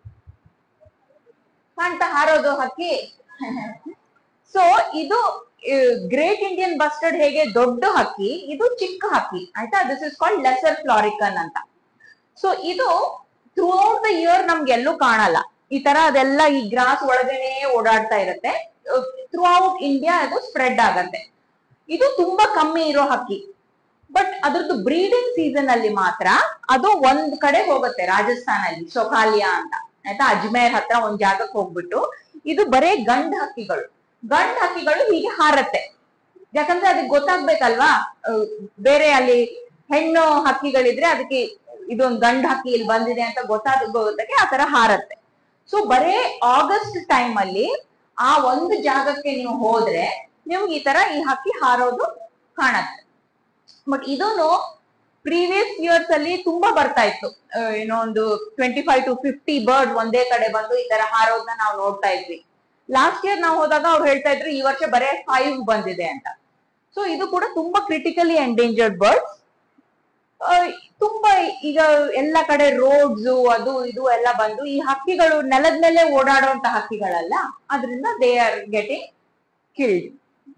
ಕಾಣ್ತಾ ಹಾರೋದು ಹಕ್ಕಿ ಸೊ ಇದು ಗ್ರೇಟ್ ಇಂಡಿಯನ್ ಬಸ್ಟರ್ಡ್ ಹೇಗೆ ದೊಡ್ಡ ಹಕ್ಕಿ ಇದು ಚಿಕ್ಕ ಹಕ್ಕಿ ಆಯ್ತಾ this is called lesser florican ಅಂತ ಸೊ ಇದು ಥ್ರೂ ಔಟ್ ದ ಇಯರ್ ನಮ್ಗೆ ಎಲ್ಲೂ ಕಾಣಲ್ಲ ಈ ತರ ಅದೆಲ್ಲ ಈ ಗ್ರಾಸ್ ಒಳಗನೆ ಓಡಾಡ್ತಾ ಇರುತ್ತೆ ಥ್ರೂ ಔಟ್ ಇಂಡಿಯಾ ಅದು ಸ್ಪ್ರೆಡ್ ಆಗತ್ತೆ ಇದು ತುಂಬಾ ಕಮ್ಮಿ ಇರೋ ಹಕ್ಕಿ ಬಟ್ ಅದ್ರದ್ದು ಬ್ರೀಡಿಂಗ್ ಸೀಸನ್ ಅಲ್ಲಿ ಮಾತ್ರ ಅದು ಒಂದ್ ಕಡೆ ಹೋಗುತ್ತೆ ರಾಜಸ್ಥಾನಲ್ಲಿ ಸೊಖಾಲಿಯಾ ಅಂತ ಆಯ್ತಾ ಅಜ್ಮೇರ್ ಹತ್ರ ಒಂದ್ ಜಾಗಕ್ಕೆ ಹೋಗ್ಬಿಟ್ಟು ಇದು ಬರೇ ಗಂಡ್ ಹಕ್ಕಿಗಳು ಗಂಡ್ ಹಕ್ಕಿಗಳು ಹೀಗೆ ಹಾರತ್ತೆ ಯಾಕಂದ್ರೆ ಅದಕ್ಕೆ ಗೊತ್ತಾಗ್ಬೇಕಲ್ವಾ ಅಹ್, ಬೇರೆ ಅಲ್ಲಿ ಹೆಣ್ಣು ಹಕ್ಕಿಗಳಿದ್ರೆ ಅದಕ್ಕೆ ಇದೊಂದು ಗಂಡ್ ಹಕ್ಕಿ ಇಲ್ಲಿ ಬಂದಿದೆ ಅಂತ ಗೊತ್ತಾಗೋದಕ್ಕೆ ಆ ತರ ಹಾರತ್ತೆ ಸೊ ಬರೇ ಆಗಸ್ಟ್ ಟೈಮ್ ಅಲ್ಲಿ ಆ ಒಂದು ಜಾಗಕ್ಕೆ ನೀವು ಹೋದ್ರೆ ನಿಮ್ಗೆ ಈ ತರ ಈ ಹಕ್ಕಿ ಹಾರೋದು ಕಾಣತ್ತೆ ಬಟ್ ಇದೂನು ಪ್ರೀವಿಯಸ್ ಇಯರ್ಸ್ ಅಲ್ಲಿ ತುಂಬಾ ಬರ್ತಾ ಇತ್ತು ಅಹ್, ಏನೋ ಒಂದು twenty five to fifty bird ಒಂದೇ ಕಡೆ ಬಂದು ಈ ತರ ಹಾರೋದನ್ನ ನಾವು ನೋಡ್ತಾ ಇದ್ವಿ ಲಾಸ್ಟ್ ಇಯರ್ ನಾವು ಹೋದಾಗ ಅವ್ರು ಹೇಳ್ತಾ ಇದ್ರು ಈ ವರ್ಷ ಬರೇ ಫೈವ್ ಬಂದಿದೆ ಅಂತ ಸೊ ಇದು ಕೂಡ ತುಂಬಾ ಕ್ರಿಟಿಕಲಿ ಎಂಡೇಂಜರ್ಡ್ ಬರ್ಡ್ಸ್ ತುಂಬಾ ಈಗ ಎಲ್ಲ ಕಡೆ ರೋಡ್ಸ್ ಅದು ಇದು ಎಲ್ಲ ಬಂದು ಈ ಹಕ್ಕಿಗಳು ನೆಲದ ಮೇಲೆ ಓಡಾಡುವಂತ ಹಕ್ಕಿಗಳಲ್ಲ ಅದರಿಂದ ದೇ ಆರ್ ಗೆಟಿಂಗ್ ಕಿಲ್ಡ್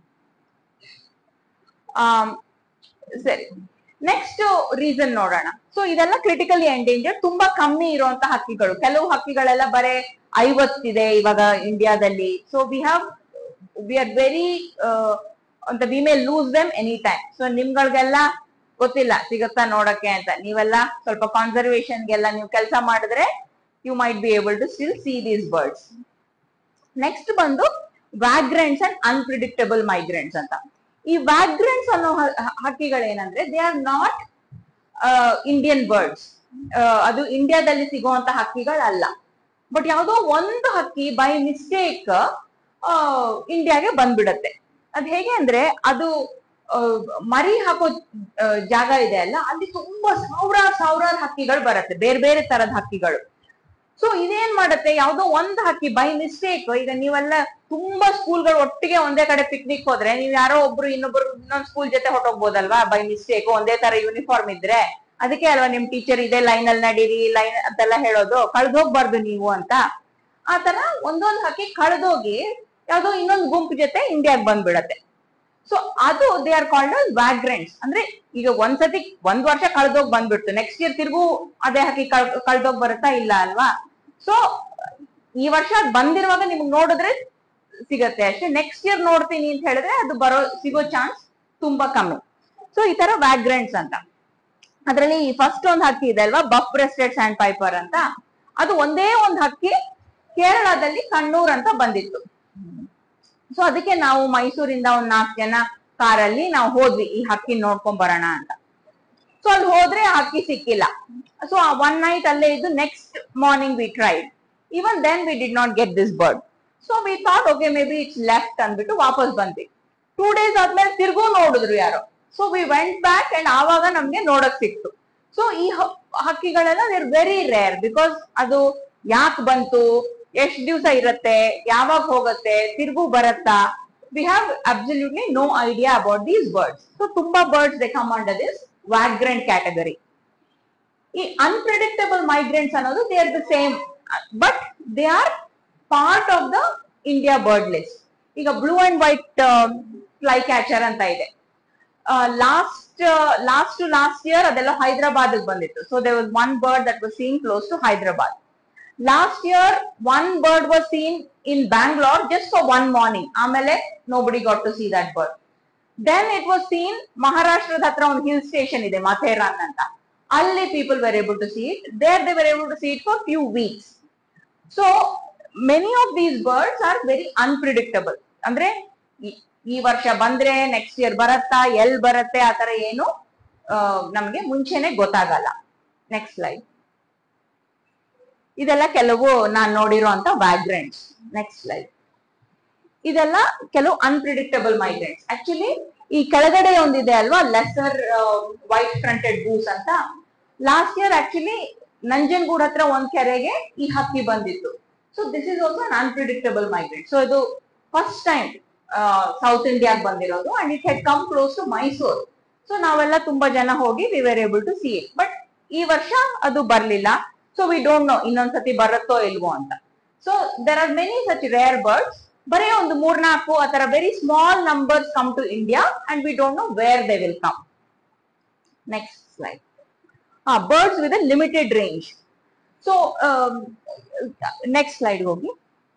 ಸರಿ ನೆಕ್ಸ್ಟ್ ರೀಸನ್ ನೋಡೋಣ ಸೊ ಇದೆಲ್ಲ ಕ್ರಿಟಿಕಲಿ ಎಂಡೇಂಜರ್ ತುಂಬಾ ಕಮ್ಮಿ ಇರುವಂತ ಹಕ್ಕಿಗಳು ಕೆಲವು ಹಕ್ಕಿಗಳೆಲ್ಲ ಬರೇ ಐವತ್ತಿದೆ ಇವಾಗ ಇಂಡಿಯಾದಲ್ಲಿ so we have we are very ಅಂತ we may lose them any time so ನಿಮ್ಗಳಿಗೆಲ್ಲ ಗೊತ್ತಿಲ್ಲ ಸಿಗುತ್ತಾ ನೋಡಕ್ಕೆ ಅಂತ ನೀವೆಲ್ಲ ಸ್ವಲ್ಪ ಕಾನ್ಸರ್ವೇಶನ್ಗೆಲ್ಲ ನೀವು ಕೆಲಸ ಮಾಡಿದ್ರೆ you might be able to still see these birds next ಬಂದು ವ್ಯಾಗ್ರೆಂಟ್ಸ್ ಅಂಡ್ ಅನ್ಪ್ರಿಡಿಕ್ಟಬಲ್ ಮೈಗ್ರೆಂಟ್ಸ್ ಅಂತ ಈ ವ್ಯಾಗ್ರೆಂಟ್ಸ್ ಅನ್ನೋ ಹ- ಹ- ಹಕ್ಕಿಗಳೇನಂದ್ರೆ they are not Indian birds ಅದು ಇಂಡಿಯಾದಲ್ಲಿ ಸಿಗುವಂತ ಹಕ್ಕಿಗಳಲ್ಲ ಬಟ್ ಯಾವುದೋ ಒಂದು ಹಕ್ಕಿ ಬೈ ಮಿಸ್ಟೇಕ್ ಇಂಡಿಯಾಗೆ ಬಂದ್ಬಿಡತ್ತೆ ಅದ್ ಹೇಗೆ ಅಂದ್ರೆ ಅದು ಆ, ಮರಿ ಹಾಕೋ ಆ, ಜಾಗ ಇದೆ ಅಲ್ಲ ಅಲ್ಲಿ ತುಂಬಾ ಸಾವಿರಾರು ಸಾವಿರಾರು ಹಕ್ಕಿಗಳು ಬರುತ್ತೆ ಬೇರೆ ಬೇರೆ ತರದ ಹಕ್ಕಿಗಳು ಸೊ ಇದೇನ್ ಮಾಡತ್ತೆ ಯಾವ್ದೋ ಒಂದ್ ಹಕ್ಕಿ ಬೈ ಮಿಸ್ಟೇಕ್ ಈಗ ನೀವೆಲ್ಲ ತುಂಬಾ ಸ್ಕೂಲ್ಗಳು ಒಟ್ಟಿಗೆ ಒಂದೇ ಕಡೆ ಪಿಕ್ನಿಕ್ ಹೋದ್ರೆ ನೀವ್ ಯಾರೋ ಒಬ್ರು ಇನ್ನೊಬ್ರು ಇನ್ನೊಂದ್ ಸ್ಕೂಲ್ ಜೊತೆ ಹೊಟ್ಟೋಗ್ಬೋದಲ್ವಾ ಬೈ ಮಿಸ್ಟೇಕ್ ಒಂದೇ ತರ ಯೂನಿಫಾರ್ಮ್ ಇದ್ರೆ ಅದಕ್ಕೆ ಅಲ್ವಾ ನಿಮ್ ಟೀಚರ್ ಇದೇ ಲೈನ್ ಅಲ್ಲಿ ನಡೀರಿ ಲೈನ್ ಅಂತೆಲ್ಲ ಹೇಳೋದು ಕಳ್ದೋಗ್ಬಾರ್ದು ನೀವು ಅಂತ ಆ ತರ ಒಂದೊಂದ್ ಹಕ್ಕಿ ಕಳ್ದೋಗಿ ಯಾವ್ದೋ ಇನ್ನೊಂದ್ ಗುಂಪು ಜೊತೆ ಇಂಡಿಯಾಗ್ ಬಂದ್ಬಿಡತ್ತೆ ಸೊ ಅದು they are called as vagrants ಅಂದ್ರೆ ಈಗ ಒಂದ್ಸತಿ ಒಂದ್ ವರ್ಷ ಕಳ್ದೋಗ್ ಬಂದ್ಬಿಡ್ತು ನೆಕ್ಸ್ಟ್ ಇಯರ್ ತಿರ್ಗೂ ಅದೇ ಹಾಕಿ ಕಳ್ದೋಗ್ ಬರುತ್ತಾ ಇಲ್ಲ ಅಲ್ವಾ ಸೊ ಈ ವರ್ಷ ಅದ್ ಬಂದಿರುವಾಗ ನಿಮ್ಗೆ ನೋಡಿದ್ರೆ ಸಿಗತ್ತೆ ಅಷ್ಟೇ ನೆಕ್ಸ್ಟ್ ಇಯರ್ ನೋಡ್ತೀನಿ ಅಂತ ಹೇಳಿದ್ರೆ ಅದು ಬರೋ ಸಿಗೋ ಚಾನ್ಸ್ ತುಂಬಾ ಕಮ್ಮಿ ಸೊ ಈ ತರ ವ್ಯಾಗ್ರೆಂಟ್ಸ್ ಅಂತ ಅದ್ರಲ್ಲಿ ಫಸ್ಟ್ ಒಂದ್ ಹಕ್ಕಿ ಇದೆ ಅಲ್ವಾ ಬಫ್ ಬ್ರೆಸ್ಟೆಡ್ ಸ್ಯಾಂಡ್ ಪೈಪರ್ ಅಂತ ಅದು ಒಂದೇ ಒಂದ್ ಹಕ್ಕಿ ಕೇರಳದಲ್ಲಿ ಕಣ್ಣೂರ್ ಅಂತ ಬಂದಿತ್ತು ಸೊ ಅದಕ್ಕೆ ನಾವು ಮೈಸೂರಿಂದ ಒಂದ್ ನಾಲ್ಕು ಜನ ಕಾರಲ್ಲಿ ನಾವು ಹೋದ್ವಿ ಈ ಹಕ್ಕಿ ನೋಡ್ಕೊಂಡ್ ಬರೋಣ ಅಂತ ಸೊ ಅಲ್ಲಿ ಹೋದ್ರೆ ಆ ಹಕ್ಕಿ ಸಿಕ್ಕಿಲ್ಲ ಸೊ ಒನ್ ನೈಟ್ ಅಲ್ಲೇ ಇದ್ದು next morning we tried even then we did not get this bird so we thought okay maybe it's left ಅಂದ್ಬಿಟ್ಟು ವಾಪಸ್ ಬಂದ್ವಿ ಟೂ ಡೇಸ್ ಆದ್ಮೇಲೆ ತಿರ್ಗೂ ನೋಡಿದ್ರು ಯಾರೋ so we went back and ಆವಾಗ ನಮ್ಗೆ ನೋಡಕ್ ಸಿಕ್ತು ಸೊ ಈ ಹ- ಹಕ್ಕಿಗಳೆಲ್ಲ ದೇರ್ ವೆರಿ ರೇರ್ ಬಿಕಾಸ್ ಅದು ಯಾಕೆ ಬಂತು ಎಷ್ಟ್ ದಿವಸ ಇರತ್ತೆ ಯಾವಾಗ ಹೋಗತ್ತೆ ತಿರುಗು ಬರತ್ತಾ we have absolutely no idea about these birds so ತುಂಬಾ birds they come under this vagrant category ಈ ಅನ್ಪ್ರಿಡಿಕ್ಟಬಲ್ ಮೈಗ್ರೆಂಟ್ಸ್ ಅನ್ನೋದು they are the same but they are part of the India bird list ಈಗ blue and white flycatcher ಅಂತ ಇದೆ last last to last year ಅದೆಲ್ಲ ಹೈದರಾಬಾದ್ ಬಂದಿತ್ತು so they was one bird that was seen close to Hyderabad last year one bird was scene in Bangalore just for one morning ಆಮೇಲೆ nobody got to see that bird then it was seen ಮಹಾರಾಷ್ಟ್ರದ ಹತ್ರ ಒಂದು hill station ಇದೆ ಮಥೇರಾನ್ ಅಂತ ಅಲ್ಲಿ people were able to see it there they were able to see it for few weeks so many of these birds are very unpredictable ಅಂದ್ರೆ ಈ- ಈ ವರ್ಷ ಬಂದ್ರೆ ನೆಕ್ಸ್ಟ್ ಇಯರ್ ಬರತ್ತಾ ಎಲ್ ಬರತ್ತೆ ಆ ತರ ಏನು ಆ, ನಮ್ಗೆ ಮುಂಚೆನೆ ಗೊತ್ತಾಗಲ್ಲ ನೆಕ್ಸ್ಟ್ ಸ್ಲೈಡ್ ಇದೆಲ್ಲ ಕೆಲವು ನಾನ್ ನೋಡಿರುವಂತ ವ್ಯಾಗ್ರೆಂಟ್ಸ್ ನೆಕ್ಸ್ಟ್ ಸ್ಲೈಡ್ ಇದೆಲ್ಲ ಕೆಲವು ಅನ್ಪ್ರಿಡಿಕ್ಟಬಲ್ ಮೈಗ್ರೆಂಟ್ಸ್ ಆಕ್ಚುಲಿ ಈ ಕೆಳಗಡೆ ಒಂದಿದೆ ಅಲ್ವಾ ಲೆಸರ್ ವೈಟ್ ಫ್ರಂಟೆಡ್ ಗೂಸ್ ಅಂತ ಲಾಸ್ಟ್ ಇಯರ್ ಆಕ್ಚುಲಿ ನಂಜನಗೂಡ್ ಹತ್ರ ಒಂದ್ ಕೆರೆಗೆ ಈ ಹಕ್ಕಿ ಬಂದಿತ್ತು so this is also an unpredictable migrant so ಇದು ಫಸ್ಟ್ ಟೈಮ್ ಸೌತ್ ಇಂಡಿಯಾಗ್ ಬಂದಿರೋದು and it had come close to Mysore so ನಾವೆಲ್ಲ ತುಂಬಾ ಜನ ಹೋಗಿ we were able to see it but ಈ ವರ್ಷ ಅದು ಬರ್ಲಿಲ್ಲ ಸೊ ವಿ ಡೋಂಟ್ ನೋ ಇನ್ನೊಂದ್ಸತಿ ಬರುತ್ತೋ ಇಲ್ವೋ ಅಂತ so there are many such rare birds ಬರೀ ಒಂದು ಮೂರ್ನಾಲ್ಕು ಆ ತರ very small numbers come to India and we don't know where they will come next slide ಹಾ birds with a limited range so next slide ಹೋಗಿ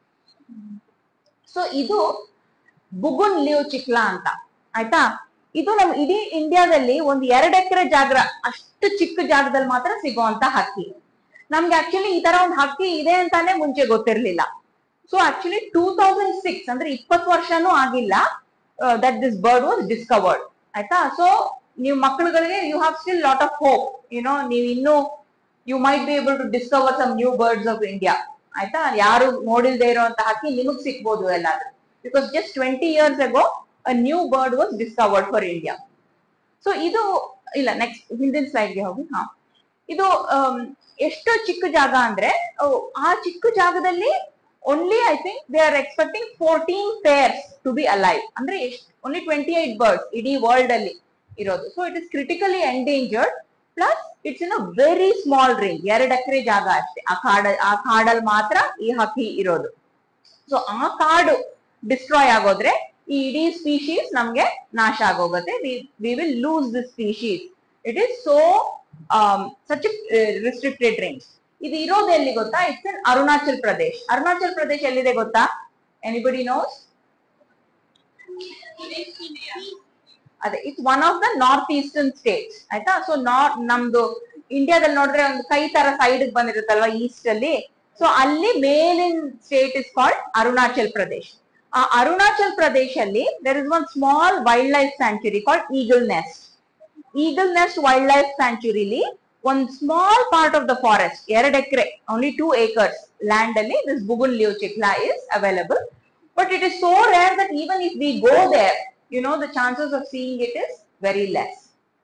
so ಇದು Bugun Leo ಚಿಕ್ಲಾ ಅಂತ ಆಯ್ತಾ ಇದು ನಮ್ ಇಡೀ ಇಂಡಿಯಾದಲ್ಲಿ ಒಂದು ಎರಡು ಎಕರೆ ಜಾಗ ಅಷ್ಟು ಚಿಕ್ಕ ಜಾಗದಲ್ಲಿ ಮಾತ್ರ ಸಿಗುವಂತ ಹಕ್ಕಿ ನಮ್ಗೆ ಆಕ್ಚುಲಿ ಈ ತರ ಒಂದು ಹಕ್ಕಿ ಇದೆ ಅಂತಾನೆ ಮುಂಚೆ ಗೊತ್ತಿರ್ಲಿಲ್ಲ so actually two thousand six ಅಂದ್ರೆ ಇಪ್ಪತ್ತು ವರ್ಷನೂ ಆಗಿಲ್ಲ that this bird was discovered ಆಯ್ತಾ ಸೊ ನೀವು ಮಕ್ಕಳುಗಳಿಗೆ you have still lot of hope you know ನೀವು ಇನ್ನೂ you might be able to discover some new birds of India ಆಯ್ತಾ ಯಾರು ನೋಡಿಲ್ದೇ ಇರುವಂತ ಹಕ್ಕಿ ನಿಮಗ್ ಸಿಗ್ಬೋದು ಎಲ್ಲಾದ್ರೂ because just twenty years ago a new bird was discovered for India so ಇದು ಇಲ್ಲ ನೆಕ್ಸ್ಟ್ ಹಿಂದಿನ ಸ್ಲೈಡ್ಗೆ ಹೋಗಿ ಹಾ ಇದು ಆಮ್, ಎಷ್ಟು ಚಿಕ್ಕ ಜಾಗ ಅಂದ್ರೆ ಅವ್ ಆ ಚಿಕ್ಕ ಜಾಗದಲ್ಲಿ only I think they are expecting fourteen pairs to be alive ಅಂದ್ರೆ ಎಷ್ಟು ಓನ್ಲಿ ಟ್ವೆಂಟಿ ಏಟ್ ಬರ್ಡ್ಸ್ ಇಡೀ ವರ್ಲ್ಡ್ ಅಲ್ಲಿ ಇರೋದು so it is critically endangered plus it's in a very small range ಎರಡ್ ಎಕರೆ ಜಾಗ ಅಷ್ಟೇ ಆ ಕಾಡ ಆ ಕಾಡಲ್ಲಿ ಮಾತ್ರ ಈ ಹಕ್ಕಿ ಇರೋದು ಸೊ ಆ ಕಾಡು ಡಿಸ್ಟ್ರಾಯ್ ಆಗೋದ್ರೆ ಈ ಇಡೀ ಸ್ಪೀಶೀಸ್ ನಮ್ಗೆ ನಾಶ ಆಗೋಗುತ್ತೆ we will lose this species it is so such restricted range ಇದು ಇರೋದು ಎಲ್ಲಿ ಗೊತ್ತಾ ಇಟ್ಸ್ ಇನ್ ಅರುಣಾಚಲ್ ಪ್ರದೇಶ್ ಅರುಣಾಚಲ್ ಪ್ರದೇಶ್ ಎಲ್ಲಿದೆ ಗೊತ್ತಾ ಎನಿಬಡಿ ನೋಸ್ ಅದೇ it's one of the north eastern states ಆಯ್ತಾ ಸೊ ನಾರ್ತ್ ನಮ್ದು ಇಂಡಿಯಾದಲ್ಲಿ ನೋಡಿದ್ರೆ ಒಂದು ಕೈ ತರ ಸೈಡ್ ಬಂದಿರುತ್ತಲ್ವಾ ಈಸ್ಟ್ ಅಲ್ಲಿ ಸೊ ಅಲ್ಲಿ ಮೇಲಿನ state is called Arunachal Pradesh ಆ ಅರುಣಾಚಲ್ ಪ್ರದೇಶ್ ಅಲ್ಲಿ there is one small wildlife sanctuary called eagle nest eagle nest wildlife ಸ್ಯಾಂಚುರಿಲಿ ಒಂದ್ small part of the forest ಎರಡ್ ಎಕರೆ ಓನ್ಲಿ ಟೂ ಏಕರ್ಸ್ ಲ್ಯಾಂಡ್ ಅಲ್ಲಿ this Bugun liocichla is available but it is so rare that even if we go there you know the chances of seeing it is very less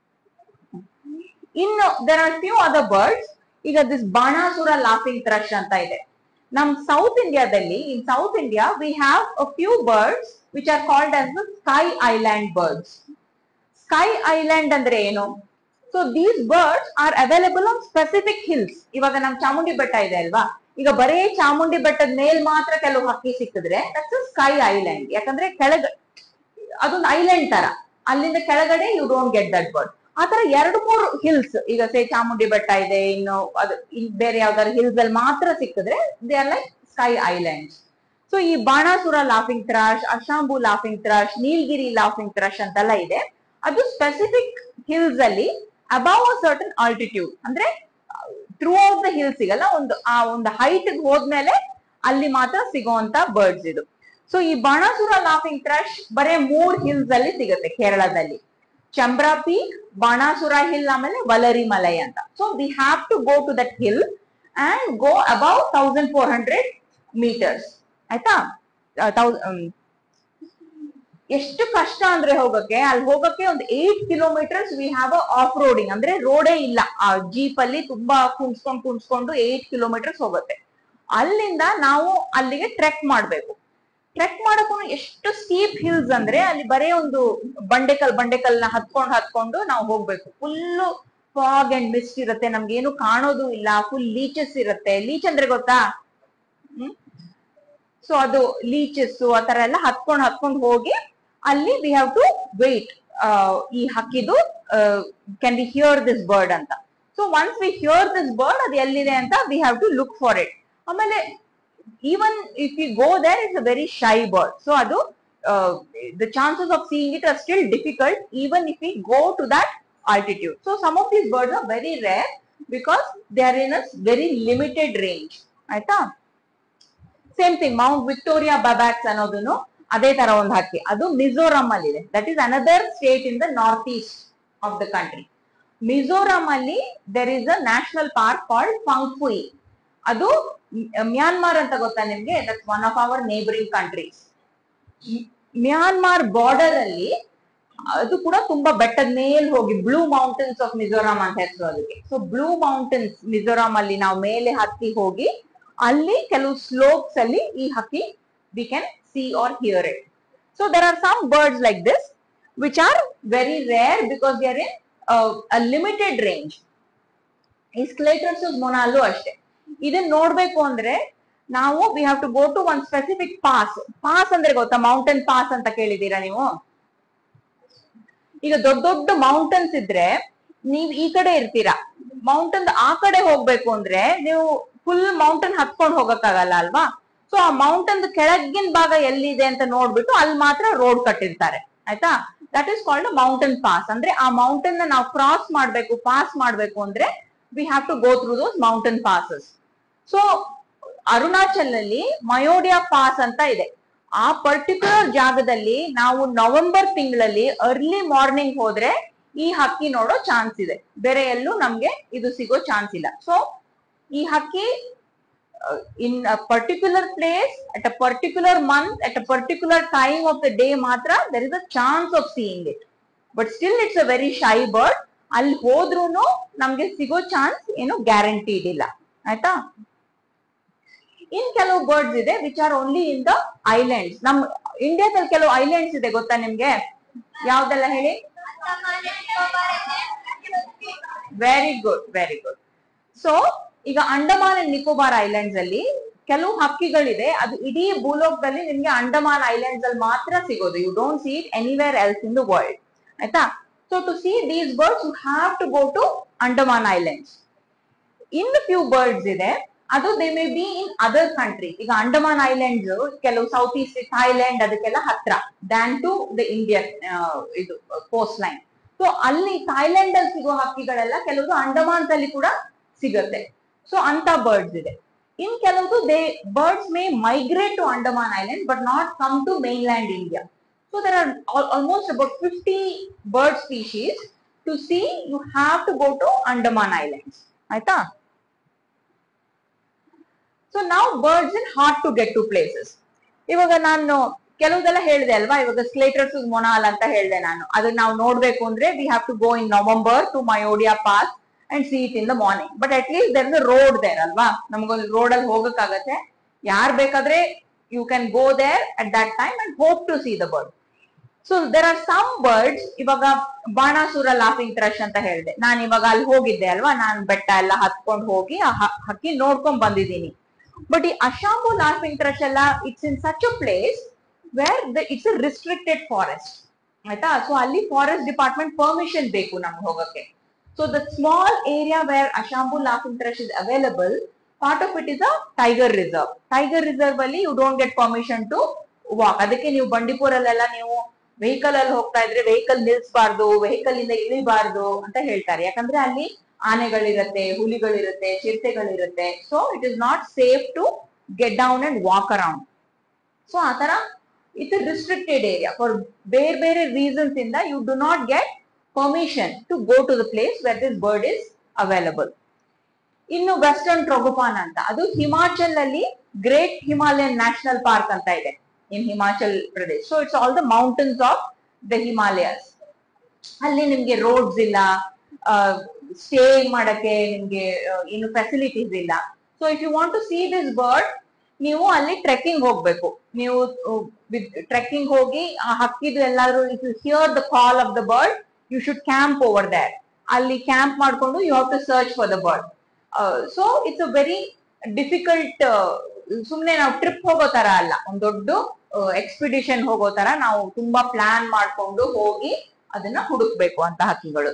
ಇನ್ನು there are few other birds ಈಗ this Banasura laughing thrush ಅಂತ ಇದೆ ನಮ್ south ಇಂಡಿಯಾದಲ್ಲಿ in south India we have a few birds which are called as the sky island birds sky island ಅಂದ್ರೆ ಏನು so these birds are available on specific hills ಇವಾಗ ನಮ್ ಚಾಮುಂಡಿ ಬೆಟ್ಟ ಇದೆ ಅಲ್ವಾ ಈಗ ಬರೇ ಚಾಮುಂಡಿ ಬೆಟ್ಟದ ಮೇಲ್ ಮಾತ್ರ ಕೆಲವು ಹಕ್ಕಿ ಸಿಕ್ಕಿದ್ರೆ ದಟ್ಸ್ ಸ್ಕೈ ಐಲ್ಯಾಂಡ್ ಯಾಕಂದ್ರೆ ಕೆಳಗ ಅದೊಂದು ಐಲ್ಯಾಂಡ್ ತರ ಅಲ್ಲಿಂದ ಕೆಳಗಡೆ you don't get that bird ಆ ತರ ಎರಡು ಮೂರು ಹಿಲ್ಸ್ ಈಗ ಸೇ ಚಾಮುಂಡಿ ಬೆಟ್ಟ ಇದೆ ಇನ್ನು ಅದು ಇನ್ ಬೇರೆ ಯಾವ್ದಾದ್ರು ಹಿಲ್ಸ್ ಅಲ್ಲಿ ಮಾತ್ರ ಸಿಕ್ಕಿದ್ರೆ they are like sky islands so ಈ Banasura laughing thrush Ashambu laughing thrush Nilgiri laughing thrush ಅಂತೆಲ್ಲ ಇದೆ ಅದು ಸ್ಪೆಸಿಫಿಕ್ ಹಿಲ್ಸ್ ಅಲ್ಲಿ ಅಬೌವ್ ಅ ಸರ್ಟನ್ ಆಲ್ಟಿಟ್ಯೂಡ್ ಅಂದ್ರೆ ಥ್ರೂ ಔಟ್ ದ ಹಿಲ್ ಸಿಗಲ್ಲ ಒಂದು ಆ ಒಂದು ಹೈಟ್ ಹೋದ್ಮೇಲೆ ಅಲ್ಲಿ ಮಾತ್ರ ಸಿಗುವಂತ ಬರ್ಡ್ಸ್ ಇದು ಸೊ ಈ ಬಾಣಾಸುರ ಲಾಫಿಂಗ್ ಥ್ರಶ್ ಬರೇ ಮೂರ್ ಹಿಲ್ಸ್ ಅಲ್ಲಿ ಸಿಗುತ್ತೆ ಕೇರಳದಲ್ಲಿ ಚಂಬ್ರಾ ಪೀಕ್ ಬಾಣಾಸುರ ಹಿಲ್ ಆಮೇಲೆ ವಲರಿ ಮಲೈ ಅಂತ so we have to go to that hill and go above thousand four hundred meters ಆಯ್ತಾ ಎಷ್ಟು ಕಷ್ಟ ಅಂದ್ರೆ ಹೋಗಕ್ಕೆ ಅಲ್ಲಿ ಹೋಗಕ್ಕೆ ಒಂದು eight kilometers we have off roading ಅಂದ್ರೆ ರೋಡೇ ಇಲ್ಲ ಆ ಜೀಪ್ ಅಲ್ಲಿ ತುಂಬಾ ಕುಣ್ಸ್ಕೊಂಡ್ ಕುಣ್ಸ್ಕೊಂಡು ಏಟ್ ಕಿಲೋಮೀಟರ್ಸ್ ಹೋಗುತ್ತೆ ಅಲ್ಲಿಂದ ನಾವು ಅಲ್ಲಿಗೆ ಟ್ರೆಕ್ ಮಾಡ್ಬೇಕು ಟ್ರೆಕ್ ಮಾಡಕ್ಕೂ ಎಷ್ಟು ಸ್ಟೀಪ್ ಹಿಲ್ಸ್ ಅಂದ್ರೆ ಅಲ್ಲಿ ಬರೇ ಒಂದು ಬಂಡೆಕಲ್ ಬಂಡೆಕಲ್ನ ಹತ್ಕೊಂಡು ಹತ್ಕೊಂಡು ನಾವು ಹೋಗ್ಬೇಕು ಫುಲ್ ಫಾಗ್ ಅಂಡ್ ಮಿಸ್ಟ್ ಇರುತ್ತೆ ನಮ್ಗೆ ಏನು ಕಾಣೋದು ಇಲ್ಲ ಫುಲ್ ಲೀಚಸ್ ಇರುತ್ತೆ ಲೀಚ್ ಅಂದ್ರೆ ಗೊತ್ತಾ ಹ್ಮ್ ಸೊ ಅದು ಲೀಚಸ್ ಆ ತರ ಎಲ್ಲ ಹತ್ಕೊಂಡು ಹತ್ಕೊಂಡು ಹೋಗಿ ಅಲ್ಲಿ ವಿ ಹ್ಯಾವ್ ಟು ವೇಟ್ ಈ ಹಕ್ಕಿದು can we hear this bird ಅಂತ so once we hear this bird ಅದು ಎಲ್ಲಿದೆ ಅಂತ we have to look for it ಆಮೇಲೆ even if you go there it's a very shy bird so ಅದು the chances of seeing it are still difficult even if you go to that altitude. So some of these birds are very rare because they are in a very limited range. ಆಯ್ತಾ same thing Mount Victoria babax ಅನ್ನೋದನ್ನು ಅದೇ ತರ ಒಂದು ಹಕ್ಕಿ ಅದು ಮಿಜೋರಾಂ ಅಲ್ಲಿ ಇದೆ that is another state in the north east of the country Mizoram ಅಲ್ಲಿ there is a national park called Phawngpui ಅದು ಮ್ಯಾನ್ಮಾರ್ ಅಂತ ಗೊತ್ತಾ ನಿಮ್ಗೆ that's one of our neighbouring countries Myanmar border ಅಲ್ಲಿ ಅದು ಕೂಡ ತುಂಬಾ ಬೆಟ್ಟದ ಮೇಲ್ ಹೋಗಿ ಬ್ಲೂ ಮೌಂಟೇನ್ಸ್ ಆಫ್ ಮಿಜೋರಾಂ ಅಂತ ಹೆಸರು ಅದಕ್ಕೆ ಸೊ ಬ್ಲೂ ಮೌಂಟೇನ್ಸ್ ಮಿಜೋರಾಂ ಅಲ್ಲಿ ನಾವು ಮೇಲೆ ಹತ್ತಿ ಹೋಗಿ ಅಲ್ಲಿ ಕೆಲವು ಸ್ಲೋಪ್ಸ್ ಅಲ್ಲಿ ಈ ಹಕ್ಕಿ we can see are here it so there are some birds like this which are very rare because they are in limited range ಈ ಸ್ಕ್ಲೇಟರ್ಸ್ ಮೊನಾಲು ಅಷ್ಟೇ ಇದನ್ನ ನೋಡ್ಬೇಕು ಅಂದ್ರೆ ನಾವು we have to go to one specific pass pass ಅಂದ್ರೆ ಗೊತ್ತಾ mountain pass ಅಂತ ಕೇಳಿದೀರಾ ನೀವು ಈಗ ದೊಡ್ಡ ದೊಡ್ಡ ಮೌಂಟನ್ಸ್ ಇದ್ರೆ ನೀವ್ ಈ ಕಡೆ ಇರ್ತೀರಾ ಮೌಂಟನ್ ಆ ಕಡೆ ಹೋಗ್ಬೇಕು ಅಂದ್ರೆ ನೀವು ಫುಲ್ ಮೌಂಟನ್ ಹತ್ಕೊಂಡು ಹೋಗಕ್ಕಾಗಲ್ಲ ಅಲ್ವಾ ಸೊ ಆ ಮೌಂಟನ್ ಕೆಳಗಿನ ಭಾಗ ಎಲ್ಲಿದೆ ಅಂತ ನೋಡ್ಬಿಟ್ಟು ಅಲ್ಲಿ ಮಾತ್ರ ರೋಡ್ ಕಟ್ಟಿರ್ತಾರೆ ಆಯ್ತಾ that is called mountain pass ಅಂದ್ರೆ ಆ ಮೌಂಟನ್ ನ ನಾವು ಕ್ರಾಸ್ ಮಾಡ್ಬೇಕು ಪಾಸ್ ಮಾಡ್ಬೇಕು ಅಂದ್ರೆ we have to go through those mountain passes so Arunachal ಅಲ್ಲಿ ಮಯೋಡಿಯಾ ಪಾಸ್ ಅಂತ ಇದೆ ಆ ಪರ್ಟಿಕ್ಯುಲರ್ ಜಾಗದಲ್ಲಿ ನಾವು ನವೆಂಬರ್ ತಿಂಗಳಲ್ಲಿ ಅರ್ಲಿ ಮಾರ್ನಿಂಗ್ ಹೋದ್ರೆ ಈ ಹಕ್ಕಿ ನೋಡೋ ಚಾನ್ಸ್ ಇದೆ ಬೇರೆ ಎಲ್ಲೂ ನಮ್ಗೆ ಇದು ಸಿಗೋ ಚಾನ್ಸ್ ಇಲ್ಲ ಸೊ ಈ ಹಕ್ಕಿ in particular place at a particular month at a particular time of the day ಮಾತ್ರ there is a chance of seeing it but still it's a very shy bird ಅಲ್ಲಿ ಹೋದ್ರೂ ನಮ್ಗೆ ಸಿಗೋ ಚಾನ್ಸ್ ಏನು guaranteed ಇಲ್ಲ ಆಯ್ತಾ ಇನ್ ಕೆಲವು birds ಇದೆ which are only in the islands ನಮ್ ಇಂಡಿಯಾದಲ್ಲಿ ಕೆಲವು ಐಲ್ಯಾಂಡ್ಸ್ ಇದೆ ಗೊತ್ತಾ ನಿಮ್ಗೆ ಯಾವ್ದೆಲ್ಲ ಹೇಳಿ very good very good so ಈಗ ಅಂಡಮಾನ್ ಅಂಡ್ ನಿಕೋಬಾರ್ ಐಲ್ಯಾಂಡ್ಸ್ ಅಲ್ಲಿ ಕೆಲವು ಹಕ್ಕಿಗಳಿದೆ ಅದು ಇಡೀ ಭೂಲೋಕದಲ್ಲಿ ನಿಮ್ಗೆ ಅಂಡಮಾನ್ ಐಲ್ಯಾಂಡ್ಸ್ ಅಲ್ಲಿ ಮಾತ್ರ ಸಿಗೋದು you don't see it anywhere else in the world ಆಯ್ತಾ so to see these birds you have to go to Andaman islands ಇನ್ ಫ್ಯೂ ಬರ್ಡ್ಸ್ ಇದೆ ಅದು they may be in other country ಈಗ ಅಂಡಮಾನ್ ಐಲ್ಯಾಂಡ್ಸ್ ಕೆಲವು ಸೌತ್ ಈಸ್ಟ್ ಥೈಲ್ಯಾಂಡ್ ಅದಕ್ಕೆಲ್ಲ ಹತ್ರ than to the Indian ಇದು coastline so ಅಲ್ಲಿ ಥೈಲ್ಯಾಂಡ್ ಅಲ್ಲಿ ಸಿಗೋ ಹಕ್ಕಿಗಳೆಲ್ಲ ಕೆಲವರು ಅಂಡಮಾನ್ಸ್ ಅಲ್ಲಿ ಕೂಡ ಸಿಗುತ್ತೆ ಸೊ ಅಂತ ಬರ್ಡ್ಸ್ ಇದೆ ಇನ್ ಕೆಲವುದು they birds may migrate to Andaman island but not come to mainland India so there are almost about fifty bird species to see you have to go to Andaman islands ಆಯ್ತಾ so ನಾವು birds in hard to get to places ಇವಾಗ ನಾನು ಕೆಲವುದೆಲ್ಲ ಹೇಳಿದೆ ಅಲ್ವಾ ಇವಾಗ ಸ್ಲೇಟರ್ಸ್ ಮೊನಾಲ್ ಅಂತ ಹೇಳಿದೆ ನಾನು ಅದನ್ನ ನಾವು ನೋಡ್ಬೇಕು ಅಂದ್ರೆ we have to go in November to Mayodia pass and see it in the morning but at least there is road there ಅಲ್ವಾ ನಮ್ಗೊಂದು ರೋಡ್ ಅಲ್ಲಿ ಹೋಗಕ್ಕಾಗತ್ತೆ ಯಾರ್ ಬೇಕಾದ್ರೆ you can go there at that time and hope to see the bird so there are some birds ಇವಾಗ Banasura laughing thrush ಅಂತ ಹೇಳಿದೆ ನಾನು ಇವಾಗ ಅಲ್ಲಿ ಹೋಗಿದ್ದೆ ಅಲ್ವಾ ನಾನು ಬೆಟ್ಟ ಎಲ್ಲ ಹತ್ಕೊಂಡು ಹೋಗಿ ಆ ಹ- ಹಕ್ಕಿ ನೋಡ್ಕೊಂಡ್ ಬಂದಿದ್ದೀನಿ ಬಟ್ ಈ ಅಶಾಂಬು ಲಾಫಿಂಗ್ ಥ್ರಶ್ ಎಲ್ಲ it's in such a place where the it's a restricted forest ಆಯ್ತಾ ಸೊ ಅಲ್ಲಿ ಫಾರೆಸ್ಟ್ ಡಿಪಾರ್ಟ್ಮೆಂಟ್ ಪರ್ಮಿಷನ್ ಬೇಕು ನಮ್ಗೆ ಹೋಗಕ್ಕೆ so the small area where Ashambu laughing thrush is available part of it is a tiger reserve tiger reserve ಅಲ್ಲಿ you don't get permission to walk ಅದಕ್ಕೆ ನೀವು ಬಂಡೀಪುರಲ್ಲೆಲ್ಲ ನೀವು vehicle ಅಲ್ಲಿ ಹೋಗ್ತಾ ಇದ್ರೆ ವೆಹಿಕಲ್ ನಿಲ್ಸ್ಬಾರ್ದು ವೆಹಿಕಲ್ ಇಂದ ಇಳಿಬಾರ್ದು ಅಂತ ಹೇಳ್ತಾರೆ ಯಾಕಂದ್ರೆ ಅಲ್ಲಿ ಆನೆಗಳಿರತ್ತೆ ಹುಲಿಗಳಿರುತ್ತೆ ಚಿರತೆಗಳಿರುತ್ತೆ so it is not safe to get down and walk around so ಆತರ ಇಟ್ಸ್ ರಿಸ್ಟ್ರಿಕ್ಟೆಡ್ ಏರಿಯಾ ಫಾರ್ ಬೇರೆ ಬೇರೆ ರೀಸನ್ಸ್ ಇಂದ you do not get permission to go to the place where this bird is available ಇನ್ನು western tragopan ಅಂತ ಅದು ಹಿಮಾಚಲ್ ಅಲ್ಲಿ great Himalayan national park ಅಂತ ಇದೆ in Himachal Pradesh so it's all the mountains of the Himalayas ಅಲ್ಲಿ ನಿಮ್ಗೆ ರೋಡ್ಸ್ ಇಲ್ಲ ಸ್ಟೇ ಮಾಡಕ್ಕೆ ನಿಮ್ಗೆ ಆ, ಏನು ಫೆಸಿಲಿಟೀಸ್ ಇಲ್ಲ so if you want to see this bird ನೀವು ಅಲ್ಲಿ ಟ್ರೆಕ್ಕಿಂಗ್ ಹೋಗ್ಬೇಕು ನೀವು ಟ್ರೆಕ್ಕಿಂಗ್ ಹೋಗಿ ಆ ಹಕ್ಕಿದು ಎಲ್ಲಾದ್ರೂ if you hear the call of the bird you should camp over that ಅಲ್ಲಿ ಕ್ಯಾಂಪ್ ಮಾಡ್ಕೊಂಡು you have to search for the bird so it's a very difficult ಸುಮ್ನೆ ನಾವು ಟ್ರಿಪ್ ಹೋಗೋ ತರ ಅಲ್ಲ ಒಂದ್ ದೊಡ್ಡ ಎಕ್ಸ್ಪಿಡಿಷನ್ ಹೋಗೋ ತರ ನಾವು ತುಂಬಾ ಪ್ಲಾನ್ ಮಾಡ್ಕೊಂಡು ಹೋಗಿ ಅದನ್ನ ಹುಡುಕ್ಬೇಕು ಅಂತ ಹಕ್ಕಿಗಳು